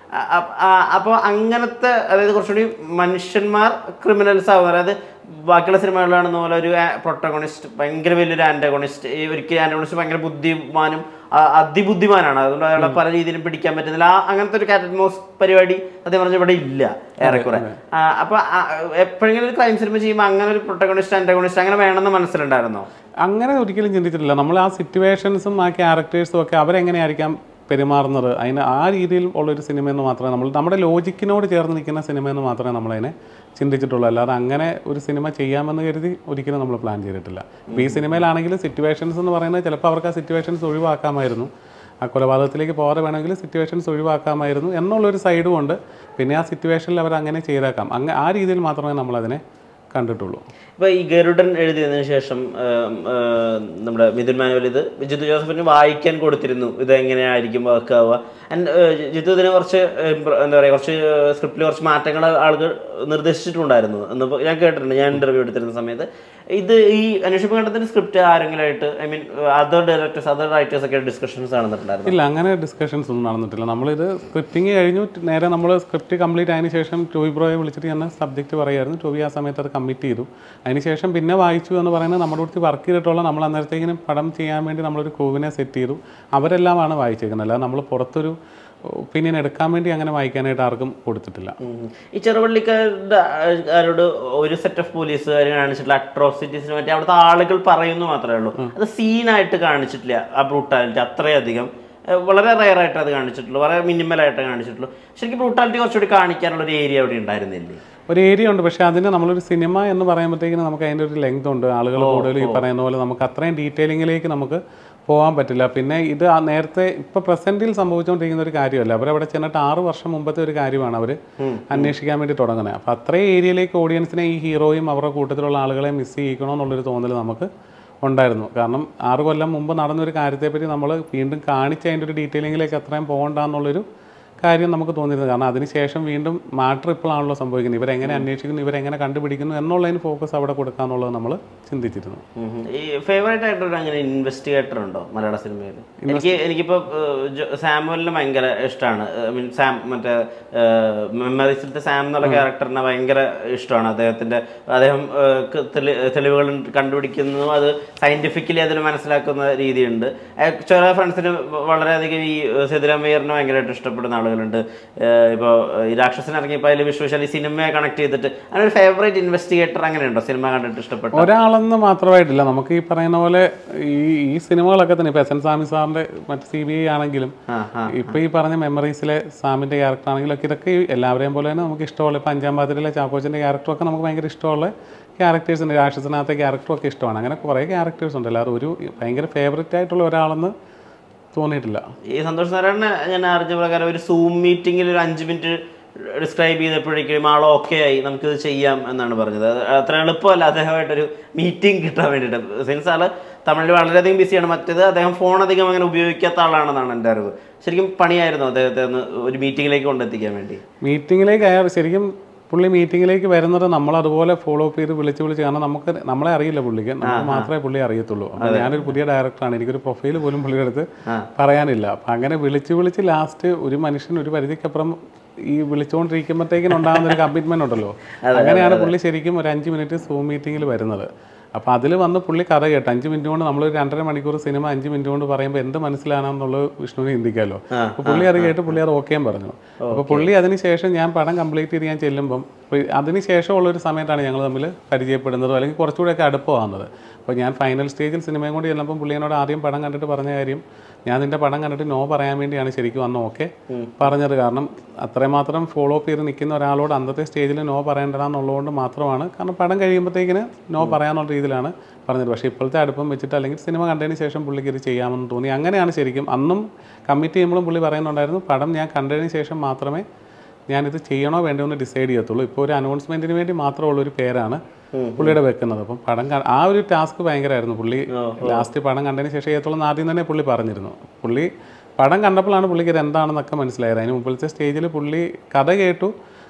അപ്പോൾ അങ്ങനത്തെ അതായത് കുറച്ചുകൂടി മനുഷ്യന്മാർ ക്രിമിനൽസ് ആവുക അതായത് ബാക്കിയുള്ള സിനിമകളിലാണെന്ന പോലെ ഒരു പ്രൊട്ടഗോണിസ്റ്റ് ഭയങ്കര വലിയൊരു ആൻറ്റഗോണിസ്റ്റ് ഈ ഒരിക്കലും ആൻറ്റഗോണിസ്റ്റ് ഭയങ്കര ബുദ്ധിമാനും ആ, അതിബുദ്ധിമാനാണ് അതുകൊണ്ട് അയാളെ പല രീതിയിലും പിടിക്കാൻ പറ്റുന്നില്ല ആ അങ്ങനത്തെ ഒരു കാറ്ററ്റ്മോസ് പരിപാടി സത്യം പറഞ്ഞ ഇവിടെ ഇല്ല ഏറെക്കുറെ ആ, അപ്പൊ ആ, എപ്പോഴെങ്കിലും ഒരു ക്രൈം സിനിമ ചെയ്യുമ്പോൾ അങ്ങനെ ഒരു പ്രൊട്ടഗോണിസ്റ്റ് ആൻറ്റഗോണിസ്റ്റ് അങ്ങനെ വേണമെന്ന് മനസ്സിലുണ്ടായിരുന്നോ അങ്ങനെ ഒരിക്കലും ചിന്തിച്ചിട്ടില്ല നമ്മൾ ആ സിറ്റുവേഷൻസും ആ ക്യാരക്ടേഴ്സും ഒക്കെ അവരെങ്ങനെയായിരിക്കാം പെരുമാറുന്നത് അതിന് ആ രീതിയിൽ ഉള്ളൊരു സിനിമയെന്ന് മാത്രമേ നമ്മൾ നമ്മുടെ ലോജിക്കിനോട് ചേർന്ന് നിൽക്കുന്ന സിനിമയെന്ന് മാത്രമേ നമ്മളതിനെ ചിന്തിച്ചിട്ടുള്ളൂ അല്ലാതെ അങ്ങനെ ഒരു സിനിമ ചെയ്യാമെന്ന് കരുതി ഒരിക്കലും നമ്മൾ പ്ലാൻ ചെയ്തിട്ടില്ല ഇപ്പോൾ ഈ സിനിമയിലാണെങ്കിൽ സിറ്റുവേഷൻസ് എന്ന് പറയുന്നത് ചിലപ്പോൾ അവർക്ക് ആ സിറ്റുവേഷൻസ് ഒഴിവാക്കാമായിരുന്നു ആ കൊലപാതകത്തിലേക്ക് പോകാതെ വേണമെങ്കിൽ സിറ്റുവേഷൻസ് ഒഴിവാക്കാമായിരുന്നു എന്നുള്ളൊരു സൈഡും ഉണ്ട് പിന്നെ ആ സിറ്റുവേഷനിൽ അവർ അങ്ങനെ ചെയ്തേക്കാം അങ്ങ ആ രീതിയിൽ മാത്രമേ നമ്മളതിനെ കണ്ടിട്ടുള്ളൂ ഇപ്പൊ ഈ ഗരുഡൻ എഴുതിയതിനു ശേഷം ആം, ആ, നമ്മുടെ മിഥുൻ മാനുവൽ ഇത് ജിത്തു ജോസഫിന് വായിക്കാൻ കൊടുത്തിരുന്നു ഇത് എങ്ങനെയായിരിക്കും വർക്ക് ആവുക ആൻഡ് ജിത്തു ഇതിനെ കുറച്ച് ഇംപ്ര- എന്താ പറയുക കുറച്ച് സ്ക്രിപ്റ്റിൽ കുറച്ച് മാറ്റങ്ങൾ ആളുകൾ നിർദ്ദേശിച്ചിട്ടുണ്ടായിരുന്നു എന്ന് ഇപ്പൊ ഞാൻ കേട്ടിട്ടുണ്ട് ഞാൻ ഇന്റർവ്യൂ എടുത്തിരുന്ന സമയത്ത് ഇത് ഈ അന്വേഷണ ഘട്ടത്തിന്റെ സ്ക്രിപ്റ്റ് ആരെങ്കിലുമായിട്ട് I mean other directors other writers ഒക്കെ ഡിസ്കഷൻസ് നടന്നിട്ടുണ്ടായിരുന്നു ഇല്ല അങ്ങനെ ഡിസ്കഷൻസ് ഒന്നും നടന്നിട്ടില്ല നമ്മളിത് സ്ക്രിപ്റ്റിംഗ് കഴിഞ്ഞു നേരെ നമ്മൾ സ്ക്രിപ്റ്റ് കംപ്ലീറ്റ് ആയതിനു ശേഷം ടോബി ബ്രോയെ വിളിച്ചിട്ട് ഞാൻ സബ്ജക്റ്റ് പറയായിരുന്നു ടോബി ആ സമയത്ത് അത് കമ്മിറ്റ് ചെയ്തു അതിനുശേഷം പിന്നെ വായിച്ചു എന്ന് പറയുന്നത് നമ്മുടെ അടുത്ത് വർക്ക് ചെയ്തിട്ടുള്ള നമ്മൾ അന്നേരത്തേക്കിനും പടം ചെയ്യാൻ വേണ്ടി നമ്മളൊരു ക്രൂവിനെ സെറ്റ് ചെയ്തു അവരെല്ലാമാണ് വായിച്ചേക്കുന്നത് അല്ലാതെ നമ്മൾ പുറത്തൊരു ഒപ്പീനിയൻ എടുക്കാൻ വേണ്ടി അങ്ങനെ വായിക്കാനായിട്ട് ആർക്കും കൊടുത്തിട്ടില്ല ഉം. ഈ ചെറുപള്ളിക്കാരുടെ ആരോട് ഒരു സെറ്റ് ഓഫ് പോലീസുകാർ കാണിച്ചിട്ടുള്ള അട്രോസിറ്റീസിനെ പറ്റി അവിടുത്തെ ആളുകൾ പറയുന്നു മാത്രമേ ഉള്ളൂ അത് സീനായിട്ട് കാണിച്ചിട്ടില്ല ആ ബ്രൂട്ടാലിറ്റി അത്രയധികം ഏഹ് വളരെ റയർ ആയിട്ട് അത് കാണിച്ചിട്ടുള്ളൂ വളരെ മിനിമൽ ആയിട്ട് കാണിച്ചിട്ടുള്ളൂ ശരിക്കും ബ്രൂട്ടാലിറ്റി കുറച്ചുകൂടി കാണിക്കാനുള്ള ഒരു ഏരിയ അവിടെ ഉണ്ടായിരുന്നില്ലേ ഒരു ഏരിയ ഉണ്ട് പക്ഷേ അതിന് നമ്മളൊരു സിനിമ എന്ന് പറയുമ്പോഴത്തേക്കിന് നമുക്ക് അതിൻ്റെ ഒരു ലെങ്ത് ഉണ്ട് ആളുകൾ കൂടുതൽ ഈ പറയുന്ന പോലെ നമുക്ക് അത്രയും ഡീറ്റെയിലിങ്ങിലേക്ക് നമുക്ക് പോകാൻ പറ്റില്ല പിന്നെ ഇത് ആ നേരത്തെ ഇപ്പോൾ പ്രസൻറ്റിൽ സംഭവിച്ചുകൊണ്ടിരിക്കുന്ന ഒരു കാര്യമല്ല അവരവിടെ ചെന്നിട്ട് ആറ് വർഷം മുമ്പത്തെ ഒരു കാര്യമാണ് അവർ അന്വേഷിക്കാൻ വേണ്ടി തുടങ്ങുന്നത് അപ്പോൾ അത്രയും ഏരിയയിലേക്ക് ഓഡിയൻസിനെ ഈ ഹീറോയും അവരുടെ കൂട്ടത്തിലുള്ള ആളുകളെ മിസ് ചെയ്യിക്കണമെന്നുള്ളൊരു തോന്നൽ നമുക്ക് ഉണ്ടായിരുന്നു കാരണം ആറ് കൊല്ലം മുമ്പ് നടന്നൊരു കാര്യത്തെപ്പറ്റി നമ്മൾ വീണ്ടും കാണിച്ച് അതിൻ്റെ ഒരു ഡീറ്റെയിലിങ്ങിലേക്ക് അത്രയും പോകണ്ടെന്നുള്ളൊരു കാര്യം നമുക്ക് തോന്നിയിരുന്നത് കാരണം അതിനുശേഷം വീണ്ടും മാറ്റർ ഇപ്പോഴാണല്ലോ സംഭവിക്കുന്നത് ഇവരെങ്ങനെ അന്വേഷിക്കുന്നു ഇവരെങ്ങനെ കണ്ടുപിടിക്കുന്നു എന്നുള്ളതിന് ഫോക്കസ് അവിടെ കൊടുക്കാന്നുള്ളത് നമ്മൾ ചിന്തിച്ചിരുന്നു ഉം. ഈ ഫേവറേറ്റ് ആയിട്ടൊരു അങ്ങനെ ഇൻവെസ്റ്റിഗേറ്റർ ഉണ്ടോ മലയാള സിനിമയിൽ എനിക്ക് എനിക്കിപ്പോൾ സാമുവലിനെ ഭയങ്കര ഇഷ്ടമാണ് ഐ മീൻ സാം മറ്റേ മെമ്മറീസിലത്തെ സാം എന്നുള്ള ക്യാരക്ടറിനെ ഭയങ്കര ഇഷ്ടമാണ് അദ്ദേഹത്തിന്റെ അദ്ദേഹം ഏഹ്, ക- തെളി- തെളിവുകൾ കണ്ടുപിടിക്കുന്നു അത് സയന്റിഫിക്കലി അതിന് മനസ്സിലാക്കുന്ന രീതിയുണ്ട് ഏഹ്, ചില ഫ്രണ്ട്സിന് വളരെയധികം ഈ സിദ്ധരാമയ്യറിനെ ഭയങ്കരമായിട്ട് ഇഷ്ടപ്പെടുന്ന ആളുകളുണ്ട് ഇപ്പോൾ ഈ രാക്ഷസൻ ഇറങ്ങിയപ്പോൾ അതിൽ വിഷ്വലി സിനിമയെ കണക്ട് ചെയ്തിട്ട് അങ്ങനെ ഒരു ഫേവറേറ്റ് ഇൻവെസ്റ്റിഗേറ്റർ അങ്ങനെയുണ്ടോ സിനിമ കണ്ടിട്ട് ഇഷ്ടപ്പെട്ട ഒരാളെന്ന് മാത്രമായിട്ടില്ല നമുക്ക് ഈ പറയുന്ന പോലെ ഈ ഈ സിനിമകളൊക്കെ തന്നെ ഇപ്പോൾ എസ് എൻ സ്വാമി സാറിൻ്റെ മറ്റ് സി ബി ഐ ആണെങ്കിലും ആ ആ ഇപ്പൊ ഈ പറഞ്ഞ മെമ്മറീസിലെ സാമിന്റെ ക്യാരക്ടർ ആണെങ്കിലും ഒക്കെ ഇതൊക്കെ ഈ എല്ലാവരെയും പോലെ തന്നെ നമുക്ക് ഇഷ്ടമുള്ള ഇപ്പൊ അഞ്ചാം പാതിരിലെ ചാക്കോച്ചന്റെ ക്യാരക്ടറൊക്കെ നമുക്ക് ഭയങ്കര ഇഷ്ടമുള്ള ക്യാരക്ടേഴ്സ് ഉണ്ട് രാക്ഷസനകത്തെ ക്യാരക്ടറും ഒക്കെ ഇഷ്ടമാണ് അങ്ങനെ കുറേ ക്യാരക്ടേഴ്സ് ഉണ്ട് അല്ലാതെ ഒരു ഭയങ്കര ഫേവററ്റ് ആയിട്ടുള്ള ഒരാളെന്ന് തോന്നിയിട്ടില്ല ഈ സന്തോഷ് നാരായണനെ ഞാൻ അറിഞ്ഞ പ്രകാരം ഒരു സൂം മീറ്റിംഗിൽ ഒരു അഞ്ച് മിനിറ്റ് ഡിസ്ക്രൈബ് ചെയ്തപ്പോഴേക്കും ആൾ ഓക്കെ ആയി നമുക്കിത് ചെയ്യാം എന്നാണ് പറഞ്ഞത് അത് അത്ര എളുപ്പമല്ല അദ്ദേഹമായിട്ടൊരു മീറ്റിംഗ് കിട്ടാൻ വേണ്ടിയിട്ട് സിൻസ് ആള് തമിഴിൽ വളരെയധികം ബിസിയാണ് മറ്റേത് അദ്ദേഹം ഫോൺ അധികം അങ്ങനെ ഉപയോഗിക്കാത്ത ആളാണെന്നാണ് എൻ്റെ അറിവ് ശരിക്കും പണിയായിരുന്നു അദ്ദേഹത്തെ ഒന്ന് ഒരു മീറ്റിംഗിലേക്ക് കൊണ്ടെത്തിക്കാൻ വേണ്ടി മീറ്റിങ്ങിലേക്ക് അയാൾ ശരിക്കും പുള്ളി മീറ്റിങ്ങിലേക്ക് വരുന്നത് നമ്മൾ അതുപോലെ ഫോളോ അപ്പ് ചെയ്ത് വിളിച്ച് വിളിച്ച് കാരണം നമുക്ക് നമ്മളെ അറിയില്ല പുള്ളിക്ക് നമുക്ക് മാത്രമേ പുള്ളി അറിയത്തുള്ളൂ അപ്പോൾ ഞാനൊരു പുതിയ ഡയറക്ടറാണ് എനിക്കൊരു പ്രൊഫൈൽ പോലും പുള്ളിയുടെ അടുത്ത് പറയാനില്ല അപ്പം അങ്ങനെ വിളിച്ച് വിളിച്ച് ലാസ്റ്റ് ഒരു മനുഷ്യൻ ഒരു പരിധിക്കപ്പുറം ഈ വിളിച്ചുകൊണ്ടിരിക്കുമ്പോഴത്തേക്കിനും ഉണ്ടാകുന്ന ഒരു കമ്മിറ്റ്മെന്റ് ഉണ്ടല്ലോ അങ്ങനെയാണ് പുള്ളി ശരിക്കും ഒരു അഞ്ച് മിനിറ്റ് സൂം മീറ്റിങ്ങിൽ വരുന്നത് അപ്പോൾ അതിൽ വന്ന് പുള്ളി കഥ കേട്ട് അഞ്ച് മിനിറ്റ് കൊണ്ട് നമ്മൾ രണ്ടര മണിക്കൂർ സിനിമ അഞ്ച് മിനിറ്റ് കൊണ്ട് പറയുമ്പോൾ എന്ത് മനസ്സിലാണെന്നുള്ളത് വിഷ്ണുവിന് ചിന്തിക്കാമല്ലോ അപ്പോൾ പുള്ളി അത് കേട്ട് പുള്ളി അത് ഓക്കെയും പറഞ്ഞു അപ്പോൾ പുള്ളി അതിന് ശേഷം ഞാൻ പടം കംപ്ലീറ്റ് ചെയ്ത് ഞാൻ ചെല്ലുമ്പം അതിന് ശേഷമുള്ള ഒരു സമയത്താണ് ഞങ്ങൾ തമ്മിൽ പരിചയപ്പെടുന്നതോ അല്ലെങ്കിൽ കുറച്ചുകൂടെയൊക്കെ അടുപ്പമാകുന്നത് അപ്പോൾ ഞാൻ ഫൈനൽ സ്റ്റേജിൽ സിനിമയും കൊണ്ട് ചെല്ലുമ്പോൾ പുള്ളി എന്നോട് ആദ്യം പടം കണ്ടിട്ട് പറഞ്ഞ കാര്യം ഞാൻ നിന്റെ പടം കണ്ടിട്ട് നോ പറയാൻ വേണ്ടിയാണ് ശരിക്കും അന്ന് ഓക്കെ പറഞ്ഞത് കാരണം അത്രമാത്രം ഫോളോ അപ്പ് ചെയ്ത് നിൽക്കുന്ന ഒരാളോട് അന്നത്തെ സ്റ്റേജിൽ നോ പറയേണ്ടതാന്നുള്ളതുകൊണ്ട് മാത്രമാണ് കാരണം പടം കഴിയുമ്പോഴത്തേക്കിന് നോ പറയാനുള്ള രീതിയിലാണ് പറഞ്ഞത് പക്ഷേ ഇപ്പോഴത്തെ അടുപ്പം വെച്ചിട്ട് അല്ലെങ്കിൽ സിനിമ കണ്ടതിന് ശേഷം പുള്ളിക്ക് ഇത് ചെയ്യാമെന്ന് തോന്നി അങ്ങനെയാണ് ശരിക്കും അന്നും കമ്മിറ്റ് ചെയ്യുമ്പോഴും പുള്ളി പറയുന്നുണ്ടായിരുന്നു പടം ഞാൻ കണ്ടതിന് ശേഷം മാത്രമേ ഞാനിത് ചെയ്യണോ വേണ്ടോ എന്ന് ഡിസൈഡ് ചെയ്യത്തുള്ളൂ ഇപ്പോൾ ഒരു അനൗൺസ്മെന്റിന് വേണ്ടി മാത്രമുള്ള ഒരു പേരാണ് പുള്ളിയുടെ വെക്കുന്നത് അപ്പം പടം ക- ആ ഒരു ടാസ്ക് ഭയങ്കരമായിരുന്നു പുള്ളി ലാസ്റ്റ് പടം കണ്ടതിന് ശേഷം ചെയ്യത്തുള്ളൂ എന്ന് ആദ്യം തന്നെ പുള്ളി പറഞ്ഞിരുന്നു പുള്ളി പടം കണ്ടപ്പോഴാണ് പുള്ളിക്ക് ഇത് എന്താണെന്നൊക്കെ മനസ്സിലായത് അതിന് മുമ്പിലത്തെ സ്റ്റേജിൽ പുള്ളി കഥ കേട്ടു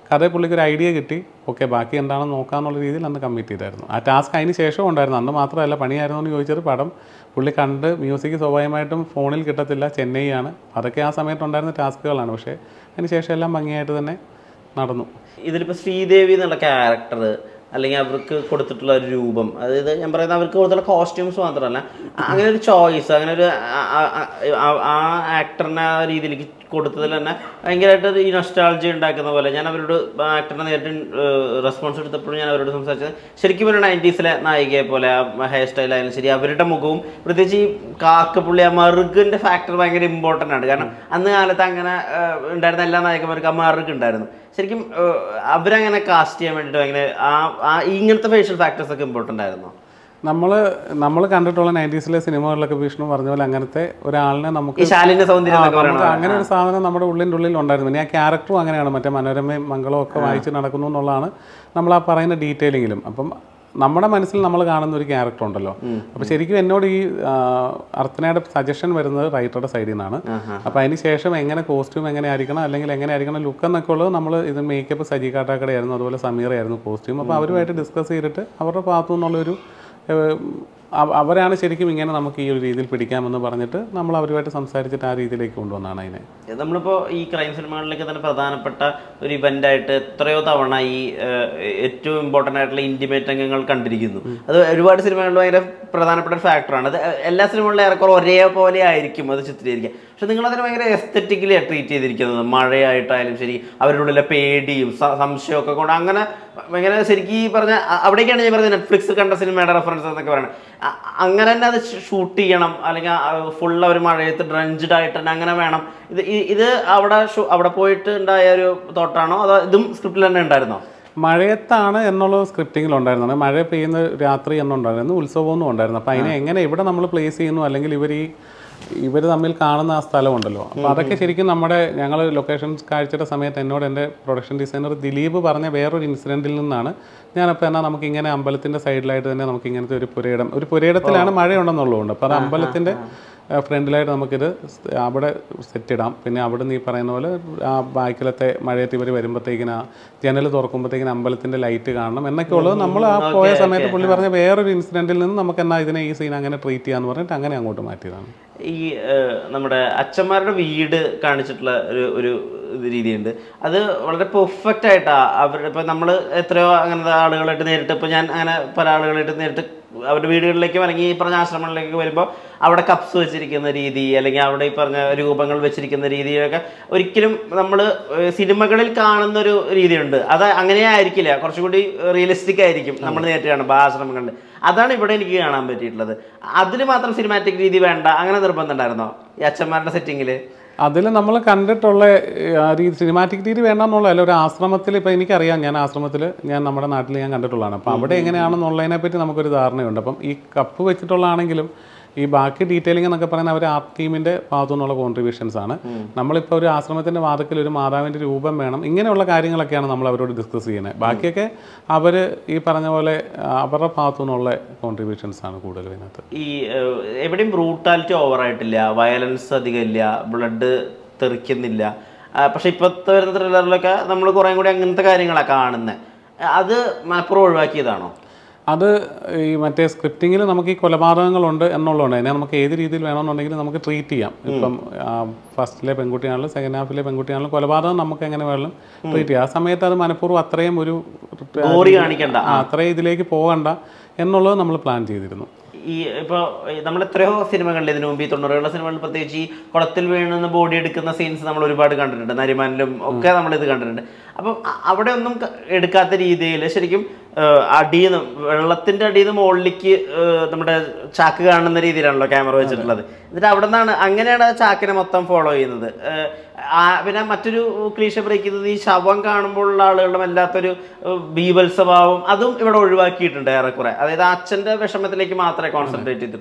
കഥ പുള്ളിക്ക് ഒരു ഐഡിയ കിട്ടി ഓക്കെ ബാക്കി എന്താണെന്ന് നോക്കാന്നുള്ള രീതിയിൽ അന്ന് കമ്മിറ്റ് ചെയ്തായിരുന്നു ആ ടാസ്ക് അതിന് ശേഷം ഉണ്ടായിരുന്നു അന്ന് മാത്രമല്ല പണിയായിരുന്നു എന്ന് ചോദിച്ചത് പടം പുള്ളി കണ്ട് മ്യൂസിക് സ്വാഭാവികമായിട്ടും ഫോണിൽ കിട്ടത്തില്ല ചെന്നൈ ആണ് അതൊക്കെ ആ സമയത്തുണ്ടായിരുന്ന ടാസ്കുകളാണ് പക്ഷേ അതിന് ശേഷം എല്ലാം ഭംഗിയായിട്ട് തന്നെ നടന്നു ഇതിലിപ്പോൾ ശ്രീദേവി എന്നുള്ള ക്യാരക്ടർ അല്ലെങ്കിൽ അവർക്ക് കൊടുത്തിട്ടുള്ള ഒരു രൂപം അതായത് ഞാൻ പറയുന്നത് അവർക്ക് കൊടുത്തുള്ള കോസ്റ്റ്യൂംസ് മാത്രമല്ല അങ്ങനെ ഒരു ചോയ്സ് അങ്ങനെ ഒരു ആ- ആ- ആ- ആ ആക്ടറിനെ ആ രീതിയിലേക്ക് കൊടുത്തതിൽ തന്നെ ഭയങ്കരമായിട്ട് ഈ നൊസ്റ്റാൾജി ഉണ്ടാക്കുന്ന പോലെ ഞാൻ അവരോട് ആക്ടറിനെ നേരിട്ട് റെസ്പോൺസ് എടുത്തപ്പോഴും ഞാൻ അവരോട് സംസാരിച്ചത് ശരിക്കും ഒരു നയൻറ്റീസിലെ നായികയെ പോലെ ഹെയർ സ്റ്റൈൽ ആയാലും ശരി അവരുടെ മുഖവും പ്രത്യേകിച്ച് ഈ കാക്കപ്പുള്ളി ആ മറുകിന്റെ ഫാക്ടർ ഭയങ്കര ഇമ്പോർട്ടൻ്റ് ആണ് കാരണം അന്ന് കാലത്ത് അങ്ങനെ ആ, ഉണ്ടായിരുന്ന എല്ലാ നായകന്മാർക്കും ആ മറുക് ഉണ്ടായിരുന്നു ശരിക്കും ആ, അവരങ്ങനെ കാസ്റ്റ് ചെയ്യാൻ വേണ്ടിയിട്ട് ഭയങ്കര ആ ആ ഇങ്ങനത്തെ ഫേഷ്യൽ ഫാക്ടേഴ്സ് ഒക്കെ ഇമ്പോർട്ടൻ്റ് ആയിരുന്നു നമ്മൾ നമ്മൾ കണ്ടിട്ടുള്ള നയൻറ്റീസിലെ സിനിമകളിലൊക്കെ വിഷ്ണു പറഞ്ഞ പോലെ അങ്ങനത്തെ ഒരാളിനെ നമുക്ക് ഈ ശാലിന്റെ സൗന്ദര്യം ആ, എന്നൊക്കെ നമുക്ക് പറയണത് അങ്ങനെ ഒരു സാധനം നമ്മുടെ ഉള്ളിൻ്റെ ഉള്ളിൽ ഉണ്ടായിരുന്നു പിന്നെ ആ ക്യാരക്ടറും അങ്ങനെയാണ് മറ്റേ മനോരമയും മംഗളവും ഒക്കെ വായിച്ച് നടക്കുന്നു എന്നുള്ളതാണ് നമ്മൾ ആ പറയുന്ന ഡീറ്റെയിലിങ്ങിലും അപ്പം നമ്മുടെ മനസ്സിൽ നമ്മൾ കാണുന്ന ഒരു ക്യാരക്ടർ ഉണ്ടല്ലോ അപ്പോൾ ശരിക്കും എന്നോട് ഈ ആ, അർച്ചനയുടെ സജഷൻ വരുന്നത് റൈറ്ററുടെ സൈഡിൽ നിന്നാണ് അപ്പോൾ അതിന് ശേഷം എങ്ങനെ കോസ്റ്റ്യൂം എങ്ങനെ ആയിരിക്കണം അല്ലെങ്കിൽ എങ്ങനെ ആയിരിക്കണം ലുക്ക് എന്നൊക്കെ ഉള്ളത് നമ്മൾ ഇത് മേക്കപ്പ് സജി കാട്ടാക്കടയായിരുന്നു അതുപോലെ സമീറയായിരുന്നു കോസ്റ്റ്യൂം അപ്പോൾ അവരുമായിട്ട് ഡിസ്കസ് ചെയ്തിട്ട് അവരുടെ ഭാഗത്തു നിന്നുള്ളൊരു ഏഹ്, അവ- അവരാണ് ശരിക്കും ഇങ്ങനെ നമുക്ക് ഈ ഒരു രീതിയിൽ പിടിക്കാമെന്ന് പറഞ്ഞിട്ട് നമ്മൾ അവരുമായിട്ട് സംസാരിച്ചിട്ട് ആ രീതിയിലേക്ക് കൊണ്ടുവന്നാണ് അതിനെ നമ്മളിപ്പോ ഈ ക്രൈം സിനിമകളിലേക്ക് തന്നെ പ്രധാനപ്പെട്ട ഒരു ഇവന്റ് ആയിട്ട് എത്രയോ തവണ ഈ ഏഹ്, ഏറ്റവും ഇമ്പോർട്ടന്റ് ആയിട്ടുള്ള ഇന്റിമേറ്റ് രംഗങ്ങൾ കണ്ടിരിക്കുന്നു അത് ഒരുപാട് സിനിമകളിൽ ഭയങ്കര പ്രധാനപ്പെട്ട ഒരു ഫാക്ടറാണ് അത് എല്ലാ സിനിമകളിലും ഏറെക്കുറെ ഒരേപോലെ ആയിരിക്കും അത് ചിത്രീകരിക്കുക പക്ഷെ നിങ്ങൾ അതിനെ ഭയങ്കര എസ്തറ്റിക്കലി ട്രീറ്റ് ചെയ്തിരിക്കുന്നത് മഴയായിട്ടായാലും ശരി അവരുടെ ഉള്ളിലെ പേടിയും സ- സംശയമൊക്കെ കൊണ്ട് അങ്ങനെ ഭയങ്കര ശരിക്കും ഈ പറഞ്ഞ അ- അവിടേക്കാണ് ഞാൻ പറഞ്ഞത് നെറ്റ്ഫ്ലിക്സ് കണ്ട സിനിമയുടെ റെഫറൻസ് എന്നൊക്കെ പറയുന്നത് അ- അങ്ങനെ തന്നെ അത് ഷൂട്ട് ചെയ്യണം അല്ലെങ്കിൽ ഫുൾ അവർ മഴയത്ത് ഡ്രഞ്ച്ഡ് ആയിട്ട് തന്നെ അങ്ങനെ വേണം ഇത് ഇ- ഇത് അവിടെ ഷൂ- അവിടെ പോയിട്ട് ഉണ്ടായ ഒരു തോട്ടാണോ അതോ ഇതും സ്ക്രിപ്റ്റിൽ തന്നെ ഉണ്ടായിരുന്നോ മഴയത്താണ് എന്നുള്ള സ്ക്രിപ്റ്റിങ്ങിൽ ഉണ്ടായിരുന്നത് മഴ പെയ്യുന്ന രാത്രി എന്നുണ്ടായിരുന്നു ഉത്സവമൊന്നും ഉണ്ടായിരുന്നു അപ്പോൾ അതിനെ എങ്ങനെ ഇവിടെ നമ്മൾ പ്ലേസ് ചെയ്യുന്നു അല്ലെങ്കിൽ ഇവർ ഈ ഇവർ തമ്മിൽ കാണുന്ന ആ സ്ഥലമുണ്ടല്ലോ അപ്പോൾ അതൊക്കെ ശരിക്കും നമ്മുടെ ഞങ്ങൾ ലൊക്കേഷൻസ് കാഴ്ചയുടെ സമയത്ത് എന്നോട് എൻ്റെ പ്രൊഡക്ഷൻ ഡിസൈനർ ദിലീപ് പറഞ്ഞ വേറൊരു ഇൻസിഡൻറ്റിൽ നിന്നാണ് ഞാനപ്പോൾ എന്നാൽ നമുക്ക് ഇങ്ങനെ അമ്പലത്തിൻ്റെ സൈഡിലായിട്ട് തന്നെ നമുക്ക് ഇങ്ങനത്തെ ഒരു പുരയിടം ഒരു പുരയിടത്തിലാണ് മഴയുണ്ടെന്നുള്ളതുകൊണ്ട് അപ്പോൾ അത് അമ്പലത്തിൻ്റെ ഫ്രണ്ടിലായിട്ട് നമുക്കിത് സ് അവിടെ സെറ്റ് ഇടാം പിന്നെ അവിടെ നീ പറയുന്ന പോലെ ആ ബാക്കിലത്തെ മഴയത്ത് ഇവർ വരുമ്പോഴത്തേക്കിന് ആ ജനൽ തുറക്കുമ്പോഴത്തേക്കിന് അമ്പലത്തിൻ്റെ ലൈറ്റ് കാണണം എന്നൊക്കെ ഉള്ളത് നമ്മൾ ആ പോയ സമയത്ത് പുള്ളി പറഞ്ഞ വേറൊരു ഇൻസിഡൻറ്റിൽ നിന്ന് നമുക്ക് എന്നാൽ ഇതിനെ ഈ സീൻ അങ്ങനെ ട്രീറ്റ് ചെയ്യാന്ന് പറഞ്ഞിട്ട് അങ്ങനെ അങ്ങോട്ട് മാറ്റിയതാണ് ഈ ഏഹ്, നമ്മുടെ അച്ഛന്മാരുടെ വീട് കാണിച്ചിട്ടുള്ള ഒരു ഒരു ഇത് രീതിയുണ്ട് അത് വളരെ പെർഫെക്റ്റ് ആയിട്ടാ അവരുടെ ഇപ്പൊ നമ്മൾ എത്രയോ അങ്ങനത്തെ ആളുകളായിട്ട് നേരിട്ട് ഇപ്പൊ ഞാൻ അങ്ങനെ പല ആളുകളായിട്ട് നേരിട്ട് അവരുടെ വീടുകളിലേക്കും അല്ലെങ്കിൽ ഈ പറഞ്ഞ ആശ്രമങ്ങളിലേക്ക് വരുമ്പോൾ അവിടെ കപ്സ് വെച്ചിരിക്കുന്ന രീതി അല്ലെങ്കിൽ അവിടെ ഈ പറഞ്ഞ രൂപങ്ങൾ വെച്ചിരിക്കുന്ന രീതിയൊക്കെ ഒരിക്കലും നമ്മൾ സിനിമകളിൽ കാണുന്ന ഒരു രീതിയുണ്ട് അത് അങ്ങനെ ആയിരിക്കില്ല കുറച്ചുകൂടി റിയലിസ്റ്റിക് ആയിരിക്കും നമ്മൾ നേരിട്ട് കാണുമ്പോൾ ആ ആശ്രമങ്ങളിൽ അതാണ് ഇവിടെ എനിക്ക് കാണാൻ പറ്റിയിട്ടുള്ളത് അതിന് മാത്രം സിനിമാറ്റിക് രീതി വേണ്ട അങ്ങനെ നിർബന്ധം ഉണ്ടായിരുന്നോ ഈ അച്ഛന്മാരുടെ സെറ്റിങ്ങിൽ അതിൽ നമ്മൾ കണ്ടിട്ടുള്ള ഏഹ്, ആ രീതി സിനിമാറ്റിക് രീതി വേണമെന്നുള്ളതല്ല ഒരു ആശ്രമത്തിൽ ഇപ്പോൾ എനിക്കറിയാം ഞാൻ ആശ്രമത്തിൽ ഞാൻ നമ്മുടെ നാട്ടിൽ ഞാൻ കണ്ടിട്ടുള്ളതാണ് അപ്പോൾ അവിടെ എങ്ങനെയാണെന്നുള്ളതിനെ പറ്റി നമുക്കൊരു ധാരണയുണ്ട് അപ്പം ഈ കപ്പ് വെച്ചിട്ടുള്ളതാണെങ്കിലും ഈ ബാക്കി ഡീറ്റെയിലിംഗ് എന്നൊക്കെ പറയുന്നത് അവർ ആർട്ട് ടീമിൻ്റെ ഭാഗത്തു നിന്നുള്ള കോൺട്രിബ്യൂഷൻസ് ആണ് നമ്മളിപ്പോൾ ഒരു ആശ്രമത്തിൻ്റെ വാദത്തിൽ ഒരു മാതാവിൻ്റെ രൂപം വേണം ഇങ്ങനെയുള്ള കാര്യങ്ങളൊക്കെയാണ് നമ്മൾ അവരോട് ഡിസ്കസ് ചെയ്യുന്നത് ബാക്കിയൊക്കെ അവർ ഈ പറഞ്ഞ പോലെ ആ, അവരുടെ ഭാഗത്തു നിന്നുള്ള കോൺട്രിബ്യൂഷൻസ് ആണ് കൂടുതലും ഇതിനകത്ത് ഈ ഏഹ്, എവിടെയും ബ്രൂട്ടാലിറ്റി ഓവറായിട്ടില്ല വയലൻസ് അധികം ഇല്ല ബ്ലഡ് തെറിക്കുന്നില്ല ആ, പക്ഷെ ഇപ്പോഴത്തെ വരുന്ന ത്രില്ലറിലൊക്കെ നമ്മൾ കുറേ കൂടി അങ്ങനത്തെ കാര്യങ്ങളാണ് കാണുന്നത് അത് മനപ്പുറം ഒഴിവാക്കിയതാണോ അത് ഈ മറ്റേ സ്ക്രിപ്റ്റിങ്ങിൽ നമുക്ക് ഈ കൊലപാതകങ്ങളുണ്ട് എന്നുള്ളതുകൊണ്ട് അതിനെ നമുക്ക് ഏത് രീതിയിൽ വേണമെന്നുണ്ടെങ്കിൽ നമുക്ക് ട്രീറ്റ് ചെയ്യാം ഇപ്പം ഫസ്റ്റിലെ പെൺകുട്ടിയാണെങ്കിലും സെക്കൻഡ് ഹാഫിലെ പെൺകുട്ടിയാണെങ്കിലും കൊലപാതകം നമുക്ക് എങ്ങനെ വേണം ട്രീറ്റ് ചെയ്യാം ആ സമയത്ത് അത് മനഃപൂർവ്വം അത്രയും ഒരു ഗോറി കാണിക്കണ്ട ആ, അത്രയും ഇതിലേക്ക് പോകണ്ട എന്നുള്ളത് നമ്മൾ പ്ലാൻ ചെയ്തിരുന്നു ഈ ഇപ്പോൾ നമ്മൾ എത്രയോ സിനിമകളിൽ ഇതിനു മുമ്പ് ഈ തൊണ്ണൂറുകളുടെ സിനിമകളിൽ പ്രത്യേകിച്ച് ഈ കുളത്തിൽ വീഴുന്ന ബോഡി എടുക്കുന്ന സീൻസ് നമ്മൾ ഒരുപാട് കണ്ടിട്ടുണ്ട് നരിമാനിലും ഒക്കെ നമ്മൾ ഇത് കണ്ടിട്ടുണ്ട് അപ്പം അ- അവിടെ ഒന്നും ക- എടുക്കാത്ത രീതിയിൽ ശരിക്കും അടിയിൽ നിന്ന് വെള്ളത്തിന്റെ അടിയിൽ നിന്ന് മുകളിലേക്ക് ഏഹ്, നമ്മുടെ ചാക്ക് കാണുന്ന രീതിയിലാണല്ലോ ക്യാമറ വെച്ചിട്ടുള്ളത് എന്നിട്ട് അവിടെ നിന്നാണ് അങ്ങനെയാണ് ആ ചാക്കിനെ മൊത്തം ഫോളോ ചെയ്യുന്നത് ഏഹ്, ആ പിന്നെ മറ്റൊരു ക്ലീശ ബ്രേക്ക് ചെയ്തത് ഈ ശവം കാണുമ്പോഴുള്ള ആളുകളുടെ വല്ലാത്തൊരു ഏഹ്, ബീഭത്സഭാവം അതും ഇവിടെ ഒഴിവാക്കിയിട്ടുണ്ട് ഏറെക്കുറെ അതായത് ആ അച്ഛന്റെ വിഷമത്തിലേക്ക് മാത്രമേ കോൺസെൻട്രേറ്റ് ചെയ്തിട്ടുള്ളൂ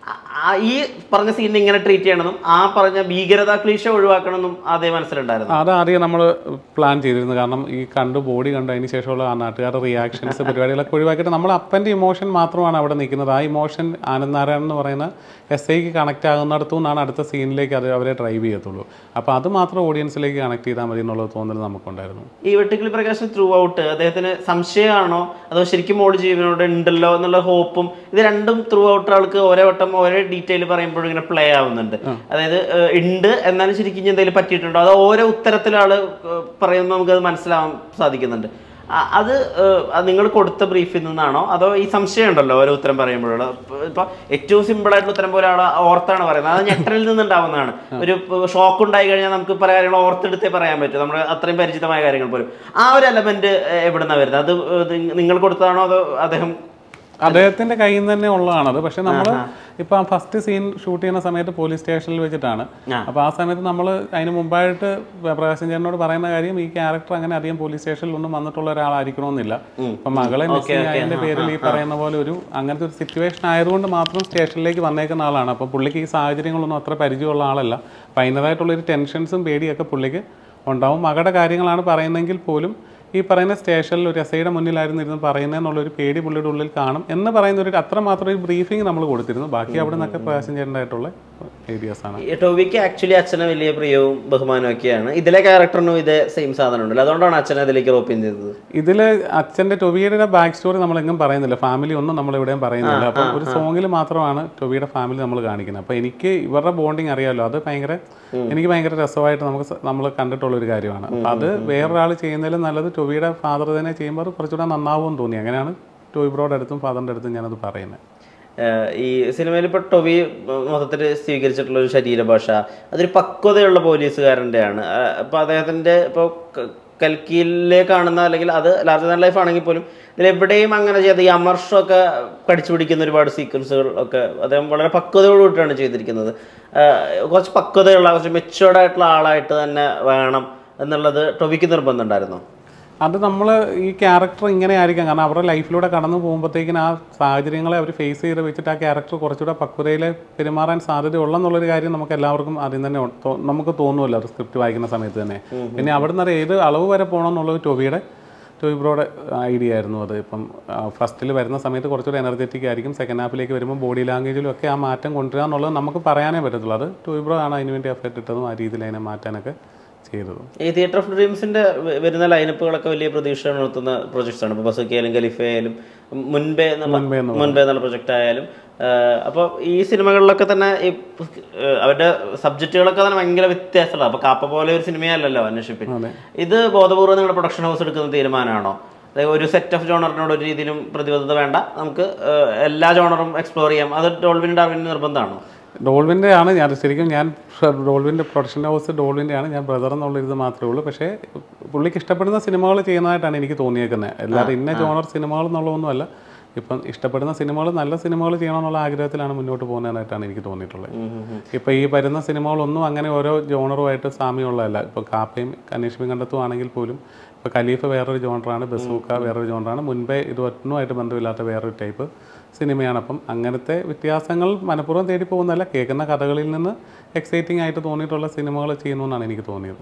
ആ- ആ ഈ പറഞ്ഞ സീനിനെ ഇങ്ങനെ ട്രീറ്റ് ചെയ്യണമെന്നും ആ പറഞ്ഞ ഭീകരത ക്ലീശ ഒഴിവാക്കണമെന്നും അതേ മനസ്സിലുണ്ടായിരുന്നു അത് ആദ്യം നമ്മൾ പ്ലാൻ ചെയ്തിരുന്നു കാരണം ഈ കണ്ട് ബോഡി കണ്ട് അതിന് ശേഷമുള്ള ആ നാട്ടുകാരുടെ റിയാക്ഷൻസ് പരിപാടികളൊക്കെ ഒഴിവാക്കിയിട്ട് നമ്മൾ അപ്പൻ്റെ ഇമോഷൻ മാത്രമാണ് അവിടെ നിൽക്കുന്നത് ആ ഇമോഷൻ ആനന്ദ് നാരായണൻ എന്ന് പറയുന്ന എസ് ഐക്ക് കണക്ട് ആകുന്നിടത്തു നിന്നാണ് അടുത്ത സീനിലേക്ക് അത് അവരെ ഡ്രൈവ് ചെയ്യത്തുള്ളൂ അപ്പോൾ അത് മാത്രം ഓഡിയൻസിലേക്ക് കണക്ട് ചെയ്താൽ മതി എന്നുള്ള തോന്നൽ നമുക്കുണ്ടായിരുന്നു ഈ വെട്ടിക്കിളി പ്രകാശൻ ത്രൂ ഔട്ട് അദ്ദേഹത്തിന് സംശയമാണോ അതോ ശരിക്കും മോള് ജീവനോട് ഉണ്ടല്ലോ എന്നുള്ള ഹോപ്പും ഇത് രണ്ടും ത്രൂ ഔട്ട് ആൾക്ക് ഓരോ വട്ടം ഓരോ ഡീറ്റെയിൽ പറയുമ്പോഴും ഇങ്ങനെ പ്ലേ ആവുന്നുണ്ട് അതായത് ഏഹ്, ഉണ്ട് എന്നാലും ശരിക്കും ഇനി എന്തെങ്കിലും പറ്റിയിട്ടുണ്ടോ അതോ ഓരോ ഉത്തരത്തിൽ ആള് ഏഹ്, പറയുമ്പോൾ നമുക്കത് മനസ്സിലാവാൻ സാധിക്കുന്നുണ്ട് ആ, അത് നിങ്ങൾ കൊടുത്ത ബ്രീഫിൽ നിന്നാണോ അതോ ഈ സംശയം ഉണ്ടല്ലോ ഓരോ ഉത്തരം പറയുമ്പോഴുള്ള ഇപ്പൊ ഏറ്റവും സിമ്പിൾ ആയിട്ടുള്ള ഉത്തരം പോലെ ആൾ ഓർത്താണ് പറയുന്നത് അത് ഞെട്ടലിൽ നിന്നുണ്ടാവുന്നതാണ് ഒരു ഷോക്ക് ഉണ്ടായി കഴിഞ്ഞാൽ നമുക്ക് പല കാര്യങ്ങൾ ഓർത്തെടുത്തേ പറയാൻ പറ്റും നമ്മൾ അത്രയും പരിചിതമായ കാര്യങ്ങൾ പോലും ആ ഒരു എലമെന്റ് എവിടുന്നാ വരുന്നത് അത് ഏഹ്, നിങ്ങൾ കൊടുത്തതാണോ അതോ അദ്ദേഹം അദ്ദേഹത്തിന്റെ കയ്യിൽ നിന്ന് തന്നെ ഉള്ളതാണത് പക്ഷെ നമ്മൾ ഇപ്പൊ ആ ഫസ്റ്റ് സീൻ ഷൂട്ട് ചെയ്യുന്ന സമയത്ത് പോലീസ് സ്റ്റേഷനിൽ വെച്ചിട്ടാണ് ആ. അപ്പൊ ആ സമയത്ത് നമ്മൾ അതിന് മുമ്പായിട്ട് പ്രകാശൻ ചേട്ടനോട് പറയുന്ന കാര്യം ഈ ക്യാരക്ടർ അങ്ങനെ അധികം പോലീസ് സ്റ്റേഷനിൽ ഒന്നും വന്നിട്ടുള്ള ഒരാളായിരിക്കണമെന്നില്ല ഇപ്പൊ മകളെ മിസ് അതിന്റെ പേരിൽ ഈ പറയുന്ന പോലെ ഒരു അങ്ങനത്തെ ഒരു സിറ്റുവേഷൻ ആയതുകൊണ്ട് മാത്രം സ്റ്റേഷനിലേക്ക് വന്നേക്കുന്ന ആളാണ് അപ്പൊ പുള്ളിക്ക് ഈ സാഹചര്യങ്ങളൊന്നും അത്ര പരിചയമുള്ള ആളല്ല അപ്പൊ അതിൻ്റെതായിട്ടുള്ള ഒരു ടെൻഷൻസും പേടിയൊക്കെ പുള്ളിക്ക് ഉണ്ടാവും മകളുടെ കാര്യങ്ങളാണ് പറയുന്നതെങ്കിൽ പോലും ഈ പറയുന്ന സ്റ്റേഷനിൽ ഒരു എസ് ഐയുടെ മുന്നിലായിരുന്നു ഇരുന്ന് പറയുന്നതെന്നുള്ള ഒരു പേടി പുള്ളിയുടെ ഉള്ളിൽ കാണും എന്ന് പറയുന്ന ഒരു അത്ര മാത്രം ഒരു ബ്രീഫിംഗ് നമ്മൾ കൊടുത്തിരുന്നു ബാക്കി അവിടെ നിന്നൊക്കെ പ്രകാശം ചെയ്യേണ്ടതായിട്ടുള്ള ഏരിയാസ് ആണ് ഈ ടോവിക്ക് ആക്ച്വലി അച്ഛനെ വലിയ പ്രിയവും ബഹുമാനവും ഒക്കെയാണ് ഇതിലെ ക്യാരക്ടറിനും ഇതേ സെയിം സാധനം ഉണ്ടല്ലോ അതുകൊണ്ടാണ് അച്ഛനെ അതിലേക്ക് റോപ്പ് ചെയ്തത് ഇതിൽ അച്ഛൻ്റെ ടൊവിയുടെ ബാക്ക് സ്റ്റോറി നമ്മൾ എങ്ങും പറയുന്നില്ല ഫാമിലി ഒന്നും നമ്മൾ എവിടെയും പറയുന്നില്ല അപ്പോൾ ഒരു സോങ്ങിൽ മാത്രമാണ് ടൊവിയുടെ ഫാമിലി നമ്മൾ കാണിക്കുന്നത് അപ്പോൾ എനിക്ക് ഇവരുടെ ബോണ്ടിങ് അറിയാമല്ലോ അത് ഭയങ്കര എനിക്ക് ഭയങ്കര രസമായിട്ട് നമുക്ക് നമ്മൾ കണ്ടിട്ടുള്ള ഒരു കാര്യമാണ് അപ്പോൾ അത് വേറൊരാൾ ചെയ്യുന്നതിലും നല്ലത് ടൊവിയുടെ ഫാദർ തന്നെ ചെയ്യുമ്പോൾ അത് കുറച്ചുകൂടെ നന്നാവുമെന്ന് തോന്നി അങ്ങനെയാണ് ടോയ് ബ്രോയുടെ അടുത്തും ഫാദറിൻ്റെ അടുത്തും ഞാനത് പറയുന്നത് ഏഹ് ഈ സിനിമയിൽ ഇപ്പോൾ ടൊവി മൊത്തത്തിൽ സ്വീകരിച്ചിട്ടുള്ള ഒരു ശരീരഭാഷ അതൊരു പക്വതയുള്ള പോലീസുകാരൻ്റെയാണ് അപ്പോൾ അദ്ദേഹത്തിൻ്റെ ഇപ്പോൾ കൽക്കിയിലെ കാണുന്ന അല്ലെങ്കിൽ അത് ലാർജർ ദാൻ ലൈഫ് ആണെങ്കിൽ പോലും ഇതിലെവിടെയും അങ്ങനെ ചെയ്യാതെ ഈ അമർഷമൊക്കെ കടിച്ചു പിടിക്കുന്ന ഒരുപാട് സീക്വൻസുകൾ ഒക്കെ അദ്ദേഹം വളരെ പക്വതയോടുകൂടിയാണ് ചെയ്തിരിക്കുന്നത് ഏഹ് കുറച്ച് പക്വതയുള്ള കുറച്ച് മെച്ചുവേർഡ് ആയിട്ടുള്ള ആളായിട്ട് തന്നെ വേണം എന്നുള്ളത് ടൊവിക്ക് നിർബന്ധം ഉണ്ടായിരുന്നു അത് നമ്മൾ ഈ ക്യാരക്ടർ ഇങ്ങനെ ആയിരിക്കാം കാരണം അവരുടെ ലൈഫിലൂടെ കടന്നു പോകുമ്പോഴത്തേക്കിനും ആ സാഹചര്യങ്ങളെ അവർ ഫേസ് ചെയ്ത് വെച്ചിട്ട് ആ ക്യാരക്ടർ കുറച്ചുകൂടെ പക്വതയിൽ പെരുമാറാൻ സാധ്യതയുള്ളെന്നുള്ളൊരു കാര്യം നമുക്ക് എല്ലാവർക്കും ആദ്യം തന്നെ ഉ- തോ- നമുക്ക് തോന്നുമല്ലോ അത് സ്ക്രിപ്റ്റ് വായിക്കുന്ന സമയത്ത് തന്നെ പിന്നെ അവിടെ നിന്ന് ഏത് അളവ് വരെ പോകണമെന്നുള്ളത് ടോബിയുടെ ടോബി ബ്രോയുടെ ഐഡിയ ആയിരുന്നു അത് ഇപ്പം ഫസ്റ്റിൽ വരുന്ന സമയത്ത് കുറച്ചുകൂടെ എനർജറ്റിക് ആയിരിക്കും സെക്കൻഡ് ഹാഫിലേക്ക് വരുമ്പോൾ ബോഡി ലാംഗ്വേജിലും ഒക്കെ ആ മാറ്റം കൊണ്ടുവരിക എന്നുള്ളത് നമുക്ക് പറയാനേ പറ്റത്തുള്ളൂ അത് ടോബി ബ്രോ ആണ് അതിന് വേണ്ടി എഫേർട്ട് ഇട്ടതും ആ രീതിയിൽ അതിനെ മാറ്റാനൊക്കെ ചെയ്തതും ഈ തിയേറ്റർ ഓഫ് ഡ്രീംസിന്റെ വ- വരുന്ന ലൈനപ്പുകളൊക്കെ വലിയ പ്രതീക്ഷ ഉണർത്തുന്ന പ്രൊജക്ട്സ് ആണ് ഇപ്പോൾ ബസുക്കി ആയാലും ഖലീഫ ആയാലും മുൻപേ എന്നുള്ള മുൻപേ എന്ന് മുൻപേ എന്നുള്ള പ്രൊജക്റ്റ് ആയാലും അപ്പോൾ ഈ സിനിമകളിലൊക്കെ തന്നെ ഈ ഏഹ് അവരുടെ സബ്ജക്റ്റുകളൊക്കെ തന്നെ ഭയങ്കര വ്യത്യാസമുള്ള അപ്പോൾ കാപ്പ പോലെ ഒരു സിനിമയല്ലല്ലോ അന്വേഷിപ്പിൻ അതെ. ഇത് ബോധപൂർവ്വം നിങ്ങളുടെ പ്രൊഡക്ഷൻ ഹൗസ് എടുക്കുന്ന തീരുമാനമാണോ അതായത് ഒരു സെറ്റ് ഓഫ് ജോണറിനോട് ഒരു രീതിയിലും പ്രതിബദ്ധത വേണ്ട നമുക്ക് ഏഹ് എല്ലാ ജോണറും എക്സ്പ്ലോർ ചെയ്യാം അത് ഡോൾവിൻ ഡാർവിൻ നിർബന്ധമാണോ ഡോൾവിൻ്റെ ആണ് ഞാൻ ശരിക്കും ഞാൻ ഡോൾവിൻ്റെ പ്രൊഡക്ഷൻ ഹൗസ് ഡോൾവിൻ്റെ ആണ് ഞാൻ ബ്രദർ എന്നുള്ള ഇത് മാത്രമേ ഉള്ളൂ പക്ഷേ പുള്ളിക്ക് ഇഷ്ടപ്പെടുന്ന സിനിമകൾ ചെയ്യുന്നതായിട്ടാണ് എനിക്ക് തോന്നിയേക്കുന്നത് അല്ലാതെ ഇന്ന ജോണർ സിനിമകൾ എന്നുള്ളതൊന്നുമല്ല ഇപ്പം ഇഷ്ടപ്പെടുന്ന സിനിമകൾ നല്ല സിനിമകൾ ചെയ്യണമെന്നുള്ള ആഗ്രഹത്തിലാണ് മുന്നോട്ട് പോകുന്നതായിട്ടാണ് എനിക്ക് തോന്നിയിട്ടുള്ളത് ഇപ്പം ഈ വരുന്ന സിനിമകളൊന്നും അങ്ങനെ ഓരോ ജോണറുമായിട്ട് സാമ്യമുള്ളതല്ല ഇപ്പോൾ കാപ്പയും അന്വേഷിപ്പും കണ്ടെത്തും ആണെങ്കിൽ പോലും ഇപ്പോൾ ഖലീഫ വേറൊരു ജോണറാണ് ബസൂക്ക വേറൊരു ജോണറാണ് മുൻപേ ഇത് ഒന്നുമായിട്ട് ബന്ധമില്ലാത്ത വേറൊരു ടൈപ്പ് സിനിമയാണ് അപ്പം അങ്ങനത്തെ വ്യത്യാസങ്ങൾ മനഃപൂർവ്വം തേടി പോകുന്നതല്ല കേൾക്കുന്ന കഥകളിൽ നിന്ന് എക്സൈറ്റിംഗ് ആയിട്ട് തോന്നിയിട്ടുള്ള സിനിമകൾ ചെയ്യുന്നു എന്നാണ് എനിക്ക് തോന്നിയത്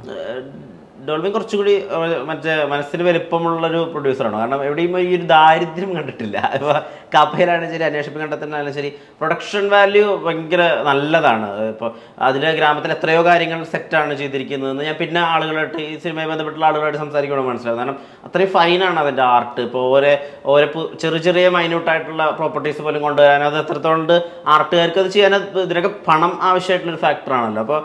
ഡോൾബിൻ കുറച്ചുകൂടി ഏഹ്, മറ്റേ മനസ്സിന് വലിപ്പമുള്ളൊരു പ്രൊഡ്യൂസറാണ് കാരണം എവിടെയും ഈ ഒരു ദാരിദ്ര്യം കണ്ടിട്ടില്ല ഇപ്പോൾ കാപ്പയിലാണെങ്കിലും ശരി അന്വേഷിപ്പ് കണ്ടെത്തുന്നതായാലും ശരി പ്രൊഡക്ഷൻ വാല്യൂ ഭയങ്കര നല്ലതാണ് ഇപ്പോൾ അതിൽ ഗ്രാമത്തിൽ എത്രയോ കാര്യങ്ങൾ സെറ്റാണ് ചെയ്തിരിക്കുന്നതെന്ന് ഞാൻ പിന്നെ ആളുകളായിട്ട് ഈ സിനിമയുമായി ബന്ധപ്പെട്ടുള്ള ആളുകളായിട്ട് സംസാരിക്കുമ്പോൾ മനസ്സിലാവും കാരണം അത്രയും ഫൈനാണ് അതിൻ്റെ ആർട്ട് ഇപ്പോൾ ഓരോ ഓരോ പു- ചെറിയ ചെറിയ മൈന്യൂട്ടായിട്ടുള്ള പ്രോപ്പർട്ടീസ് പോലും കൊണ്ടുവരാൻ അത് എത്രത്തോളം ആർട്ടുകാർക്ക് അത് ചെയ്യാൻ അത് ഇതിനൊക്കെ പണം ആവശ്യമായിട്ടുള്ളൊരു ഫാക്ടറാണല്ലോ അപ്പോൾ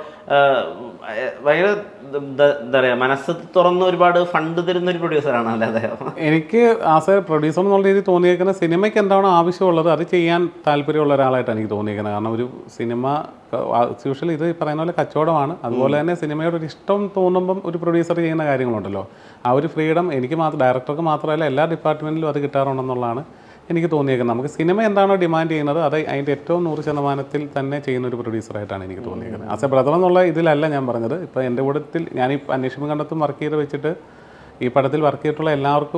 ഭയങ്കര എന്താ എന്താ പറയുക മനസ്സ് തുറന്ന് ഒരുപാട് ഫണ്ട് തരുന്ന ഒരു പ്രൊഡ്യൂസറാണ് അല്ലേ അദ്ദേഹം എനിക്ക് ആസ് എ പ്രൊഡ്യൂസർ എന്നുള്ള രീതിയിൽ തോന്നിയേക്കുന്ന സിനിമയ്ക്ക് എന്താണോ ആവശ്യമുള്ളത് അത് ചെയ്യാൻ താല്പര്യമുള്ള ഒരാളായിട്ടാണ് എനിക്ക് തോന്നിയിരിക്കുന്നത് കാരണം ഒരു സിനിമ യൂഷ്വലി ഇത് ഈ പറയുന്ന പോലെ കച്ചവടമാണ് അതുപോലെ തന്നെ സിനിമയോട് ഒരു ഇഷ്ടം തോന്നുമ്പം ഒരു പ്രൊഡ്യൂസർ ചെയ്യുന്ന കാര്യങ്ങളുണ്ടല്ലോ ആ ഒരു ഫ്രീഡം എനിക്ക് മാത്രം ഡയറക്ടർക്ക് മാത്രമല്ല എല്ലാ ഡിപ്പാർട്ട്മെൻറ്റിലും അത് കിട്ടാറുണ്ടെന്നുള്ളതാണ് എനിക്ക് തോന്നിയേക്കുന്നത് നമുക്ക് സിനിമ എന്താണോ ഡിമാൻഡ് ചെയ്യുന്നത് അത് അതിൻ്റെ ഏറ്റവും നൂറ് ശതമാനത്തിൽ തന്നെ ചെയ്യുന്ന ഒരു പ്രൊഡ്യൂസറായിട്ടാണ് എനിക്ക് തോന്നിയേക്കുന്നത് ആസ് എ ബ്രദർ എന്നുള്ള ഇതിലല്ല ഞാൻ പറഞ്ഞത് ഇപ്പോൾ എൻ്റെ കൂട്ടത്തിൽ ഞാൻ ഈ അന്വേഷണം കണ്ടെത്തും വർക്ക് ചെയ്ത് വെച്ചിട്ട് ഈ പടത്തിൽ വർക്ക് ചെയ്തിട്ടുള്ള എല്ലാവർക്കും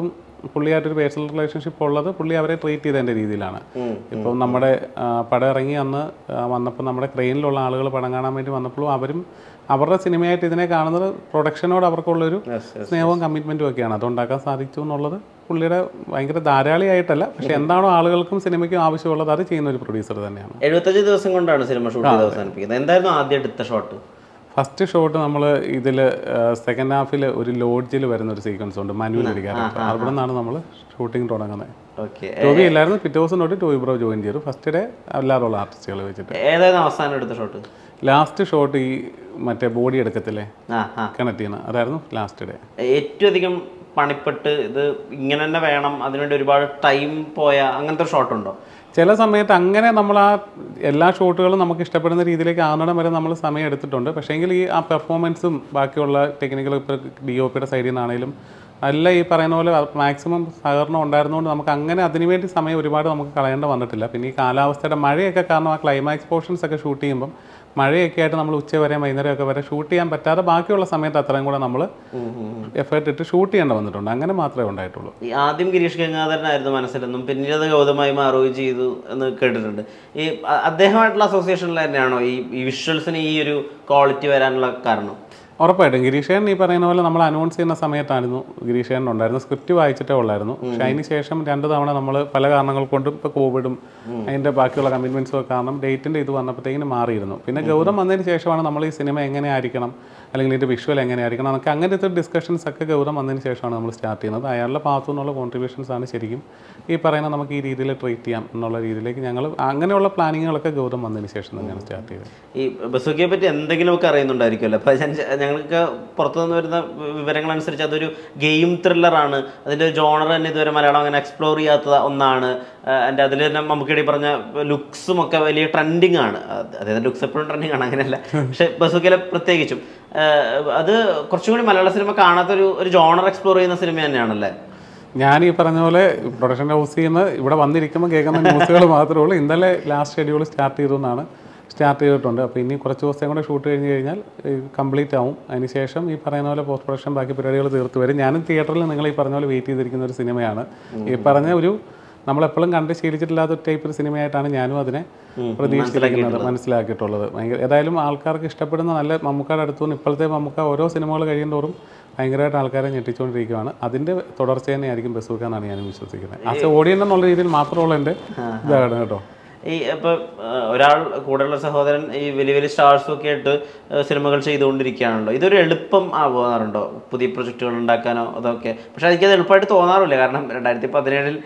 പുള്ളിയായിട്ടൊരു പേഴ്സണൽ റിലേഷൻഷിപ്പ് ഉള്ളത് പുള്ളി അവരെ ട്രീറ്റ് ചെയ്തതിൻ്റെ രീതിയിലാണ് ഇപ്പം നമ്മുടെ ആ, പടം ഇറങ്ങി അന്ന് വന്നപ്പോൾ നമ്മുടെ ക്രെയിനിലുള്ള ആളുകൾ പടം കാണാൻ വേണ്ടി വന്നപ്പോഴും അവരും അവരുടെ സിനിമയായിട്ട് ഇതിനെ കാണുന്നത് പ്രൊഡക്ഷനോട് അവർക്കുള്ളൊരു Yes, yes. സ്നേഹവും കമ്മിറ്റ്മെൻറ്റും ഒക്കെയാണ് അതുണ്ടാക്കാൻ സാധിച്ചു എന്നുള്ളത് പുള്ളിയുടെ ഭയങ്കര ധാരാളിയായിട്ടല്ല പക്ഷെ എന്താണോ ആളുകൾക്കും സിനിമയ്ക്കും ആവശ്യമുള്ളത് അത് ചെയ്യുന്ന ഒരു പ്രൊഡ്യൂസർ തന്നെയാണ് എഴുപത്തഞ്ച് ദിവസം കൊണ്ടാണ് സിനിമ ഷൂട്ട് ചെയ്ത് അവസാനിപ്പിക്കുന്നത് എന്തായിരുന്നു ആദ്യം എടുത്ത ഷോട്ട് ഫസ്റ്റ് ഷോട്ട് നമ്മൾ ഇതിൽ സെക്കൻഡ് ഹാഫിൽ ഒരു ലോഡ്ജിൽ വരുന്ന ഒരു സീക്വൻസ് ഉണ്ട് മനുവിൽ ഒരു ക്യാരക്ടർ അവിടെ നിന്നാണ് നമ്മൾ ഷൂട്ടിംഗ് തുടങ്ങുന്നത് ഓക്കെ ടോബി ഇല്ലായിരുന്നു പിറ്റേ ദിവസം തൊട്ട് ടോബി ബ്രോ ജോയിൻ ചെയ്തു ഫസ്റ്റ് ഡേ എല്ലാവരുള്ള ആർട്ടിസ്റ്റുകൾ വെച്ചിട്ട് ഏതായിരുന്നു അവസാനം എടുത്ത ഷോട്ട് ലാസ്റ്റ് ഷോട്ട് ഈ മറ്റേ ബോഡി എടുക്കത്തില്ലേ ആ ആ കണക്ട് ചെയ്യുന്ന അതായിരുന്നു ലാസ്റ്റ് ഡേ ഏറ്റവും അധികം പണിപ്പെട്ട് ഇത് ഇങ്ങനെ തന്നെ വേണം അതിനുവേണ്ടി ഒരുപാട് ടൈം പോയ അങ്ങനത്തെ ഷോട്ട് ഉണ്ടോ ചില സമയത്ത് അങ്ങനെ നമ്മൾ ആ എല്ലാ ഷോട്ടുകളും നമുക്ക് ഇഷ്ടപ്പെടുന്ന രീതിയിലേക്ക് ആകുന്നിടം വരെ നമ്മൾ സമയം എടുത്തിട്ടുണ്ട് പക്ഷേങ്കിൽ ഈ ആ പെർഫോമൻസും ബാക്കിയുള്ള ടെക്നിക്കൽ ഇപ്പോൾ ഡി ഒ പിയുടെ സൈഡിൽ നിന്നാണെങ്കിലും അല്ല ഈ പറയുന്ന പോലെ മാക്സിമം സഹകരണം ഉണ്ടായിരുന്നുകൊണ്ട് നമുക്ക് അങ്ങനെ അതിനുവേണ്ടി സമയം ഒരുപാട് നമുക്ക് കളയേണ്ട വന്നിട്ടില്ല പിന്നെ ഈ കാലാവസ്ഥയുടെ മഴയൊക്കെ കാരണം ആ ക്ലൈമാക്സ് പോർഷൻസ് ഒക്കെ ഷൂട്ട് ചെയ്യുമ്പം മഴയൊക്കെ ആയിട്ട് നമ്മൾ ഉച്ച വരെ വൈകുന്നേരമൊക്കെ വരെ ഷൂട്ട് ചെയ്യാൻ പറ്റാതെ ബാക്കിയുള്ള സമയത്ത് അത്രയും കൂടെ നമ്മൾ എഫേർട്ട് ഇട്ട് ഷൂട്ട് ചെയ്യേണ്ട വന്നിട്ടുണ്ട് അങ്ങനെ മാത്രമേ ഉണ്ടായിട്ടുള്ളൂ ഈ ആദ്യം ഗിരീഷ് ഗംഗാധരനായിരുന്നു മനസ്സിലെന്നും പിന്നീട് അത് ഗൗതമായി മാറുകയും ചെയ്തു എന്ന് കേട്ടിട്ടുണ്ട് ഈ അ- അദ്ദേഹമായിട്ടുള്ള അസോസിയേഷനിൽ തന്നെയാണോ ഈ ഈ വിഷ്വൽസിന് ഈ ഒരു ക്വാളിറ്റി വരാനുള്ള കാരണം ഉറപ്പായിട്ടും ഗിരീഷേൻ ഈ പറയുന്ന പോലെ നമ്മൾ അനൗൺസ് ചെയ്യുന്ന സമയത്തായിരുന്നു ഗിരീഷേൻ ഉണ്ടായിരുന്നു സ്ക്രിപ്റ്റ് വായിച്ചിട്ടേ ഉള്ളായിരുന്നു പക്ഷെ അതിന് ശേഷം രണ്ട് തവണ നമ്മൾ പല കാരണങ്ങൾ കൊണ്ടും ഇപ്പോൾ കോവിഡും അതിൻ്റെ ബാക്കിയുള്ള കമ്മിറ്റ്മെൻറ്റ്സും ഒക്കെ കാരണം ഡേറ്റിൻ്റെ ഇത് വന്നപ്പോഴത്തേക്കിന് മാറിയിരുന്നു പിന്നെ ഗൗതം വന്നതിന് ശേഷമാണ് നമ്മൾ ഈ സിനിമ എങ്ങനെയായിരിക്കണം അല്ലെങ്കിൽ ഇതിൻ്റെ വിഷ്വൽ എങ്ങനെയായിരിക്കണം നമുക്ക് അങ്ങനത്തെ ഡിസ്കഷൻസ് ഒക്കെ ഗൗതം വന്നതിന് ശേഷമാണ് നമ്മൾ സ്റ്റാർട്ട് ചെയ്യുന്നത് അയാളുടെ ഭാഗത്തു നിന്നുള്ള കോൺട്രിബ്യൂഷൻസ് ആണ് ശരിക്കും ഈ പറയുന്ന നമുക്ക് ഈ രീതിയിൽ ട്രീറ്റ് ചെയ്യാം എന്നുള്ള രീതിയിലേക്ക് ഞങ്ങൾ അങ്ങനെയുള്ള പ്ലാനിങ്ങുകളൊക്കെ ഗൗതം വന്നതിന് ശേഷം തന്നെയാണ് സ്റ്റാർട്ട് ചെയ്തത് ഈ ബസുക്കിയെ പറ്റി എന്തെങ്കിലുമൊക്കെ അറിയുന്നുണ്ടായിരിക്കുമല്ലോ അപ്പോൾ ഞാൻ ഞങ്ങൾക്ക് പുറത്തുനിന്ന് വരുന്ന വിവരങ്ങൾ അനുസരിച്ച് അതൊരു ഗെയിം ത്രില്ലറാണ് അതിൻ്റെ ജോണർ തന്നെ ഇതുവരെ മലയാളം അങ്ങനെ എക്സ്പ്ലോർ ചെയ്യാത്ത ഒന്നാണ് എൻ്റെ അതിൽ തന്നെ നമുക്കിടെ പറഞ്ഞ ലുക്സും ഒക്കെ വലിയ ട്രെൻഡിങ് ആണ് അത് അതായത് ലുക്സ് എപ്പോഴും ട്രെൻഡിങ് ആണ് അങ്ങനെയല്ല പക്ഷെ ബസുക്കിലെ പ്രത്യേകിച്ചും ഏഹ് അത് കുറച്ചും കൂടി മലയാള സിനിമ കാണാത്തൊരു ഒരു ജോണർ എക്സ്പ്ലോർ ചെയ്യുന്ന സിനിമ തന്നെയാണല്ലേ ഞാൻ ഈ പറഞ്ഞ പോലെ പ്രൊഡക്ഷൻ ഹൗസിൽ നിന്ന് ഇവിടെ വന്നിരിക്കുമ്പോൾ കേൾക്കുന്ന ന്യൂസുകൾ മാത്രമേ ഉള്ളൂ ഇന്നലെ ലാസ്റ്റ് ഷെഡ്യൂൾ സ്റ്റാർട്ട് ചെയ്തു എന്നാണ് സ്റ്റാർട്ട് ചെയ്തിട്ടുണ്ട് അപ്പോൾ ഇനി കുറച്ച് ദിവസം കൂടെ ഷൂട്ട് കഴിഞ്ഞ് കഴിഞ്ഞാൽ കംപ്ലീറ്റ് ആവും അതിനുശേഷം ഈ പറയുന്ന പോലെ പോസ്റ്റ് പ്രൊഡക്ഷൻ ബാക്കി പരിപാടികൾ തീർത്ത് വരും ഞാനും തിയേറ്ററിൽ നിങ്ങൾ ഈ പറഞ്ഞ പോലെ വെയിറ്റ് ചെയ്തിരിക്കുന്ന ഒരു സിനിമയാണ് ഈ പറഞ്ഞ ഒരു നമ്മളെപ്പോഴും കണ്ട് ശീലിച്ചിട്ടില്ലാത്ത ഒരു ടൈപ്പ് ഒരു സിനിമയായിട്ടാണ് ഞാനും അതിനെ പ്രതീക്ഷിച്ചിരിക്കുന്നത് മനസ്സിലാക്കിയിട്ടുള്ളത് ഭയങ്കര ഏതായാലും ആൾക്കാർക്ക് ഇഷ്ടപ്പെടുന്ന നല്ല മമ്മൂക്കയുടെ അടുത്തുനിന്ന് ഇപ്പോഴത്തെ മമ്മൂക്ക ഓരോ സിനിമകൾ കഴിയുന്തോറും ഭയങ്കരമായിട്ട് ആൾക്കാരെ ഞെട്ടിച്ചുകൊണ്ടിരിക്കുകയാണ് അതിൻ്റെ തുടർച്ച തന്നെയായിരിക്കും ബസൂക്ക എന്നാണ് ഞാൻ വിശ്വസിക്കുന്നത് ആസ് എ ഓഡിയൻ എന്നുള്ള രീതിയിൽ മാത്രമുള്ള എൻ്റെ ഇതാണ് കേട്ടോ ഈ ഇപ്പൊ ആ, ഒരാൾ കൂടെയുള്ള സഹോദരൻ ഈ വലിയ വലിയ സ്റ്റാർസും ഒക്കെ ആയിട്ട് ആ, സിനിമകൾ ചെയ്തുകൊണ്ടിരിക്കുകയാണല്ലോ ഇതൊരു എളുപ്പം ആവാറുണ്ടോ പുതിയ പ്രൊജക്റ്റുകൾ ഉണ്ടാക്കാനോ അതൊക്കെ പക്ഷെ എനിക്കത് എളുപ്പമായിട്ട് തോന്നാറില്ല കാരണം രണ്ടായിരത്തി പതിനേഴിൽ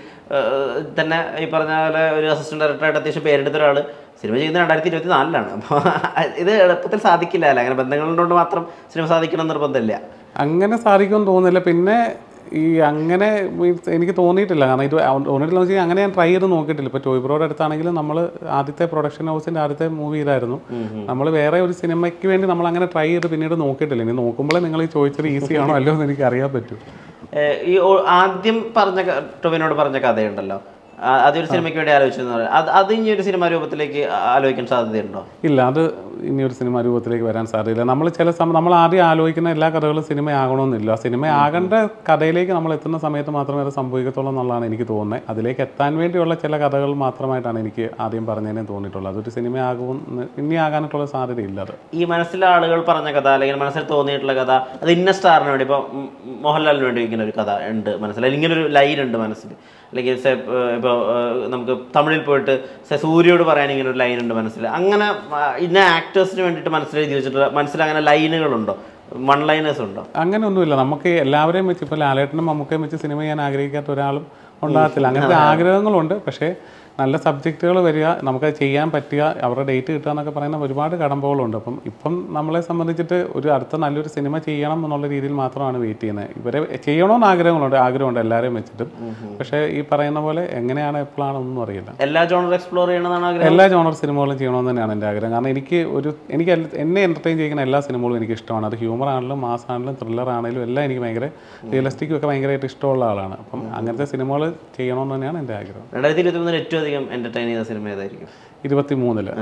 തന്നെ ഈ പറഞ്ഞ പോലെ ഒരു അസിസ്റ്റന്റ് ഡയറക്ടറായിട്ട് അത്യാവശ്യം പേരെടുത്ത ഒരാൾ സിനിമ ചെയ്യുന്നത് രണ്ടായിരത്തി ഇരുപത്തി നാലിലാണ് അപ്പോൾ ഇത് എളുപ്പത്തിൽ സാധിക്കില്ല അല്ല അങ്ങനെ ബന്ധങ്ങളുകൊണ്ട് മാത്രം സിനിമ സാധിക്കണം എന്ന് നിർബന്ധമില്ല അങ്ങനെ സാധിക്കുമെന്ന് തോന്നുന്നില്ല പിന്നെ ഈ അങ്ങനെ മീൻസ് എനിക്ക് തോന്നിയിട്ടില്ല കാരണം ഇത് തോന്നിയിട്ടില്ല വെച്ചാൽ അങ്ങനെ ഞാൻ ട്രൈ ചെയ്ത് നോക്കിയിട്ടില്ല ഇപ്പോൾ ടോയ് ബ്രോയുടെ അടുത്താണെങ്കിലും നമ്മൾ ആദ്യത്തെ പ്രൊഡക്ഷൻ ഹൗസിൻ്റെ ആദ്യത്തെ മൂവി ഇതായിരുന്നു നമ്മൾ വേറെ ഒരു സിനിമയ്ക്ക് വേണ്ടി നമ്മൾ അങ്ങനെ ട്രൈ ചെയ്ത് പിന്നീട് നോക്കിയിട്ടില്ല ഇനി നോക്കുമ്പോഴേ നിങ്ങൾ ഈ ചോദിച്ചത് ഈസി ആണോ അല്ലോ എന്ന് എനിക്ക് അറിയാൻ പറ്റും ഏഹ് ഈ ഓ- ആദ്യം പറഞ്ഞ ക- ടൊവിനോട് പറഞ്ഞ കഥയുണ്ടല്ലോ ആ- അതൊരു സിനിമയ്ക്ക് വേണ്ടി ആലോചിച്ചെന്ന് പറയാം അത് അത് ഇനി ഒരു സിനിമ രൂപത്തിലേക്ക് ആ- ആലോചിക്കാൻ സാധ്യതയുണ്ടോ ഇല്ല അത് ഇനി ഒരു സിനിമ രൂപത്തിലേക്ക് വരാൻ സാധ്യതയില്ല നമ്മൾ ചില സമയം നമ്മൾ ആദ്യം ആലോചിക്കുന്ന എല്ലാ കഥകളും സിനിമയാകണമെന്നില്ല ആ സിനിമ ആകേണ്ട കഥയിലേക്ക് നമ്മൾ എത്തുന്ന സമയത്ത് മാത്രമേ അത് സംഭവിക്കത്തുള്ളൂ എന്നുള്ളതാണ് എനിക്ക് തോന്നുന്നത് അതിലേക്ക് എത്താൻ വേണ്ടിയുള്ള ചില കഥകൾ മാത്രമായിട്ടാണ് എനിക്ക് ആദ്യം പറഞ്ഞതിനെ തോന്നിയിട്ടുള്ളത് അതൊരു സിനിമയാകുമെന്ന് ഇനി ആകാനായിട്ടുള്ള സാധ്യതയില്ല അത് ഈ മനസ്സിലെ ആളുകൾ പറഞ്ഞ കഥ അല്ലെങ്കിൽ മനസ്സിൽ തോന്നിയിട്ടുള്ള കഥ അത് ഇന്ന സ്റ്റാറിന് വേണ്ടി ഇപ്പോൾ മോഹൻലാലിന് വേണ്ടി ഇങ്ങനെ ഒരു കഥ ഉണ്ട് മനസ്സിൽ അല്ലെങ്കിൽ ഇങ്ങനെ ഒരു ലൈൻ ഉണ്ട് മനസ്സിൽ അല്ലെങ്കിൽ ഇപ്പോൾ നമുക്ക് തമിഴിൽ പോയിട്ട് സെ സൂര്യയോട് പറയാൻ ഇങ്ങനെ ഒരു ലൈൻ ഉണ്ട് മനസ്സിൽ അങ്ങനെ ആ, ഇന്ന ആക്ടേഴ്സിന് വേണ്ടിയിട്ട് മനസ്സിൽ എഴുതി വെച്ചിട്ട് മനസ്സിൽ അങ്ങനെ ലൈനുകളുണ്ടോ വൺ ലൈനേഴ്സ് ഉണ്ടോ അങ്ങനെയൊന്നുമില്ല നമുക്ക് എല്ലാവരെയും വെച്ച് ഇപ്പോൾ ലാലേട്ടനും മമ്മൂക്കയും വെച്ച് സിനിമ ചെയ്യാൻ ആഗ്രഹിക്കാത്ത ഒരാളും ഉണ്ടാകത്തില്ല അങ്ങനത്തെ ആഗ്രഹങ്ങളുണ്ട് പക്ഷേ നല്ല സബ്ജക്റ്റുകൾ വരിക നമുക്കത് ചെയ്യാൻ പറ്റുക അവരുടെ ഡേറ്റ് കിട്ടുക എന്നൊക്കെ പറയുന്ന ഒരുപാട് കടമ്പകളുണ്ട് അപ്പം ഇപ്പം നമ്മളെ സംബന്ധിച്ചിട്ട് ഒരു അടുത്ത നല്ലൊരു സിനിമ ചെയ്യണം എന്നുള്ള രീതിയിൽ മാത്രമാണ് വെയിറ്റ് ചെയ്യുന്നത് ഇവരെ ചെയ്യണമെന്ന് ആഗ്രഹങ്ങളുണ്ട് ആഗ്രഹമുണ്ട് എല്ലാവരെയും വെച്ചിട്ടും പക്ഷേ ഈ പറയുന്ന പോലെ എങ്ങനെയാണ് എപ്പോഴാണ് ഒന്നും അറിയില്ല എല്ലാ ജോണർ എക്സ്പ്ലോർ ചെയ്യണമെന്നാണ് ആഗ്രഹം എല്ലാ ജോണർ സിനിമകളും ചെയ്യണമെന്ന് തന്നെയാണ് എൻ്റെ ആഗ്രഹം കാരണം എനിക്ക് ഒരു എനിക്ക് എല്ല- എന്നെ എൻ്റർടൈൻ ചെയ്യുന്ന എല്ലാ സിനിമകളും എനിക്ക് ഇഷ്ടമാണ് അത് ഹ്യൂമർ ആണെങ്കിലും മാസ് ആണെങ്കിലും ത്രില്ലർ ആണെങ്കിലും എല്ലാം എനിക്ക് ഭയങ്കര റിയലിസ്റ്റിക് ഒക്കെ ഭയങ്കരമായിട്ട് ഇഷ്ടമുള്ള ആളാണ് അപ്പം അങ്ങനത്തെ സിനിമകൾ ചെയ്യണമെന്ന് തന്നെയാണ് എൻ്റെ ആഗ്രഹം രണ്ടായിരത്തി ഇരുപത്തി മൂന്നിൽ ഏറ്റവും അധികം എന്റർടൈൻ ചെയ്ത സിനിമ ഏതായിരിക്കും ഇരുപത്തി മൂന്നില്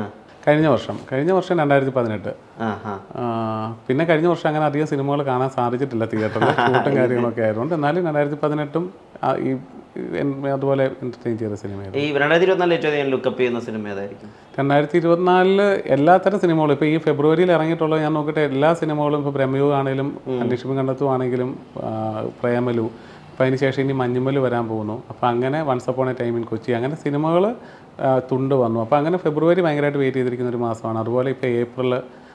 കഴിഞ്ഞ വർഷം കഴിഞ്ഞ വർഷം രണ്ടായിരത്തി പതിനെട്ട് ആ ആ പിന്നെ കഴിഞ്ഞ വർഷം അങ്ങനെ അധികം സിനിമകൾ കാണാൻ സാധിച്ചിട്ടില്ല തിയേറ്ററിൽ ഷൂട്ടും കാര്യങ്ങളൊക്കെ ആയതുകൊണ്ട് എന്നാലും രണ്ടായിരത്തി പതിനെട്ടും ഈ എൻ- അതുപോലെ എൻ്റർടൈൻ ചെയ്ത സിനിമയായിരുന്നു ഈ രണ്ടായിരത്തി ഇരുപത്തിനാലിൽ ഏറ്റവും അധികം ലുക്കപ്പ് ചെയ്യുന്ന സിനിമ ഏതായിരിക്കും രണ്ടായിരത്തി ഇരുപത്തിനാലില് എല്ലാത്തരം സിനിമകളും ഇപ്പോൾ ഈ ഫെബ്രുവരിയിൽ ഇറങ്ങിയിട്ടുള്ള ഞാൻ നോക്കട്ടെ എല്ലാ സിനിമകളും ഇപ്പോൾ ബ്രഹ്മയു ആണെങ്കിലും അന്വേഷിപ്പം കണ്ടെത്തുവാണെങ്കിലും ആ, പ്രേമലു അപ്പോൾ അതിന് ശേഷം ഇനി മഞ്ഞുമല് വരാൻ പോകുന്നു അപ്പോൾ അങ്ങനെ once upon a time in Kochi അങ്ങനെ സിനിമകൾ തുണ്ട് വന്നു അപ്പോൾ അങ്ങനെ ഫെബ്രുവരി ഭയങ്കരമായിട്ട് വെയിറ്റ് ചെയ്തിരിക്കുന്ന ഒരു മാസമാണ് അതുപോലെ ഇപ്പോൾ ഏപ്രിൽ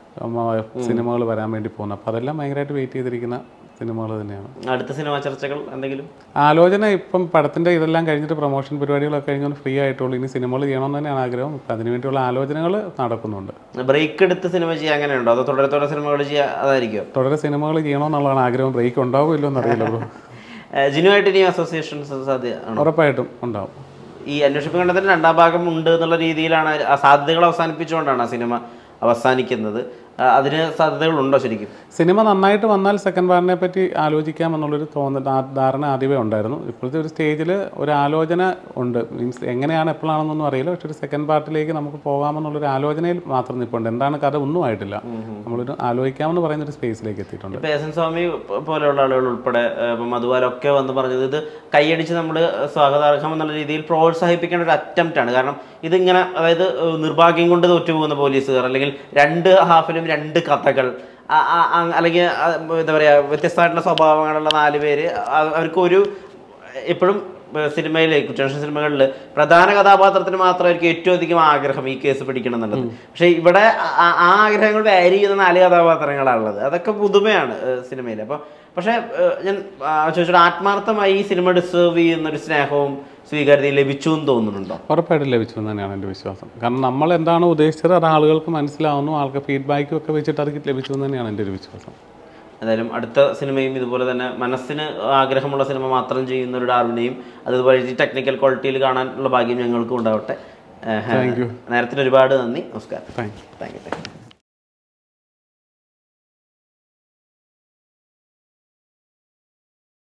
സിനിമകൾ വരാൻ വേണ്ടി പോകുന്നു അപ്പോൾ അതെല്ലാം ഭയങ്കരമായിട്ട് വെയിറ്റ് ചെയ്തിരിക്കുന്ന സിനിമകൾ തന്നെയാണ് അടുത്ത സിനിമ ചർച്ചകൾ എന്തെങ്കിലും ആലോചന ഇപ്പം പടത്തിൻ്റെ ഇതെല്ലാം കഴിഞ്ഞിട്ട് പ്രൊമോഷൻ പരിപാടികളൊക്കെ കഴിഞ്ഞുകൊണ്ട് ഫ്രീ ആയിട്ടുള്ളൂ ഇനി സിനിമകൾ ചെയ്യണമെന്ന് തന്നെയാണ് ആഗ്രഹം ഇപ്പം അതിനുവേണ്ടിയുള്ള ആലോചനകൾ നടക്കുന്നുണ്ട് ബ്രേക്ക് എടുത്ത് സിനിമ ചെയ്യാൻ അങ്ങനെ ഉണ്ടോ അതോ തുടരെ തുടരെ സിനിമകൾ ചെയ്യാൻ അതായിരിക്കും തുടരെ സിനിമകൾ ചെയ്യണമെന്നുള്ളതാണ് ആഗ്രഹം ബ്രേക്ക് ഉണ്ടാവുമല്ലോ എന്നറിയില്ല ബ്രോ ജിനുവായിട്ട് ഇനി അസോസിയേഷൻസ് സാധ്യത ആണോ ഉറപ്പായിട്ടും ഉണ്ടാവും ഈ അന്വേഷിപ്പ് കണ്ടതിന് രണ്ടാം ഭാഗം ഉണ്ട് എന്നുള്ള രീതിയിലാണ് ആ സാധ്യതകൾ അവസാനിപ്പിച്ചുകൊണ്ടാണ് ആ സിനിമ അവസാനിക്കുന്നത് ആ, അതിന് സാധ്യതകളുണ്ടോ ശരിക്കും സിനിമ നന്നായിട്ട് വന്നാൽ സെക്കൻഡ് പാർട്ടിനെ പറ്റി ആലോചിക്കാം എന്നുള്ളൊരു തോന്നൽ ധാ- ധാരണ ആദ്യമേ ഉണ്ടായിരുന്നു ഇപ്പോഴത്തെ ഒരു സ്റ്റേജിൽ ഒരു ആലോചന ഉണ്ട് മീൻസ് എങ്ങനെയാണ് എപ്പോഴാണെന്നൊന്നും അറിയില്ല പക്ഷെ ഒരു സെക്കൻഡ് പാർട്ടിലേക്ക് നമുക്ക് പോകാമെന്നുള്ളൊരു ആലോചനയിൽ മാത്രം നിൽപ്പുണ്ട് എന്താണ് കഥ ഒന്നും ആയിട്ടില്ല നമ്മളൊരു ആലോചിക്കാമെന്ന് പറയുന്ന ഒരു സ്പേസിലേക്ക് എത്തിയിട്ടുണ്ട് ഇപ്പൊ എസ് എൻ സ്വാമി പ- പോലെയുള്ള ആളുകൾ ഉൾപ്പെടെ ഏഹ്, ഇപ്പം മധുവാലൊക്കെ വന്ന് പറഞ്ഞത് ഇത് കൈയടിച്ച് നമ്മൾ സ്വാഗതാർഹം എന്നുള്ള രീതിയിൽ പ്രോത്സാഹിപ്പിക്കേണ്ട ഒരു അറ്റംപ്റ്റ് ആണ് കാരണം ഇതിങ്ങനെ അതായത് ഏഹ്, നിർഭാഗ്യം കൊണ്ട് തോറ്റുപോകുന്ന പോലീസുകാർ അല്ലെങ്കിൽ രണ്ട് ഹാഫിലും രണ്ട് കഥകൾ ആ- ആ- ആ- അല്ലെങ്കിൽ ആ, എന്താ പറയാ വ്യത്യസ്തമായിട്ടുള്ള സ്വഭാവങ്ങളുള്ള നാല് പേര് അ- അവർക്ക് ഒരു എപ്പോഴും സിനിമയിലെ കുറ്റാന്വേഷണ സിനിമകളിൽ പ്രധാന കഥാപാത്രത്തിന് മാത്രമായിരിക്കും ഏറ്റവും അധികം ആഗ്രഹം ഈ കേസ് പിടിക്കണം എന്നുള്ളത് പക്ഷെ ഇവിടെ ആ- ആ ആ ആഗ്രഹങ്ങൾ വാരി ചെയ്യുന്ന നാല് കഥാപാത്രങ്ങളാണുള്ളത് അതൊക്കെ പുതുമയാണ് സിനിമയിൽ അപ്പോൾ പക്ഷേ ഏഹ്, ഞാൻ ആ, ചോദിച്ചോട്ടെ ആത്മാർത്ഥമായി ഈ സിനിമ ഡിസേർവ് ചെയ്യുന്ന ഒരു സ്നേഹവും സ്വീകാര്യതയും ലഭിച്ചു എന്ന് തോന്നുന്നുണ്ടോ ഉറപ്പായിട്ടും ലഭിച്ചു എന്ന് തന്നെയാണ് എൻ്റെ വിശ്വാസം കാരണം നമ്മൾ എന്താണ് ഉദ്ദേശിച്ചത് അത് ആളുകൾക്ക് മനസ്സിലാവുന്നു ആൾക്ക് ഫീഡ്ബാക്കും ഒക്കെ വെച്ചിട്ട് അത് ലഭിച്ചു എന്ന് തന്നെയാണ് എൻ്റെ ഒരു വിശ്വാസം എന്തായാലും അടുത്ത സിനിമയും ഇതുപോലെ തന്നെ മനസ്സിന് ആഗ്രഹമുള്ള സിനിമ മാത്രം ചെയ്യുന്ന ഒരു ഡാർവിനെയും അതുപോലെ ടെക്നിക്കൽ ക്വാളിറ്റിയിൽ കാണാനുള്ള ഭാഗ്യം ഞങ്ങൾക്കും ഉണ്ടാവട്ടെ ഏഹ്, നേരത്തിന് ഒരുപാട് നന്ദി നമസ്കാരം thank you thank you thank U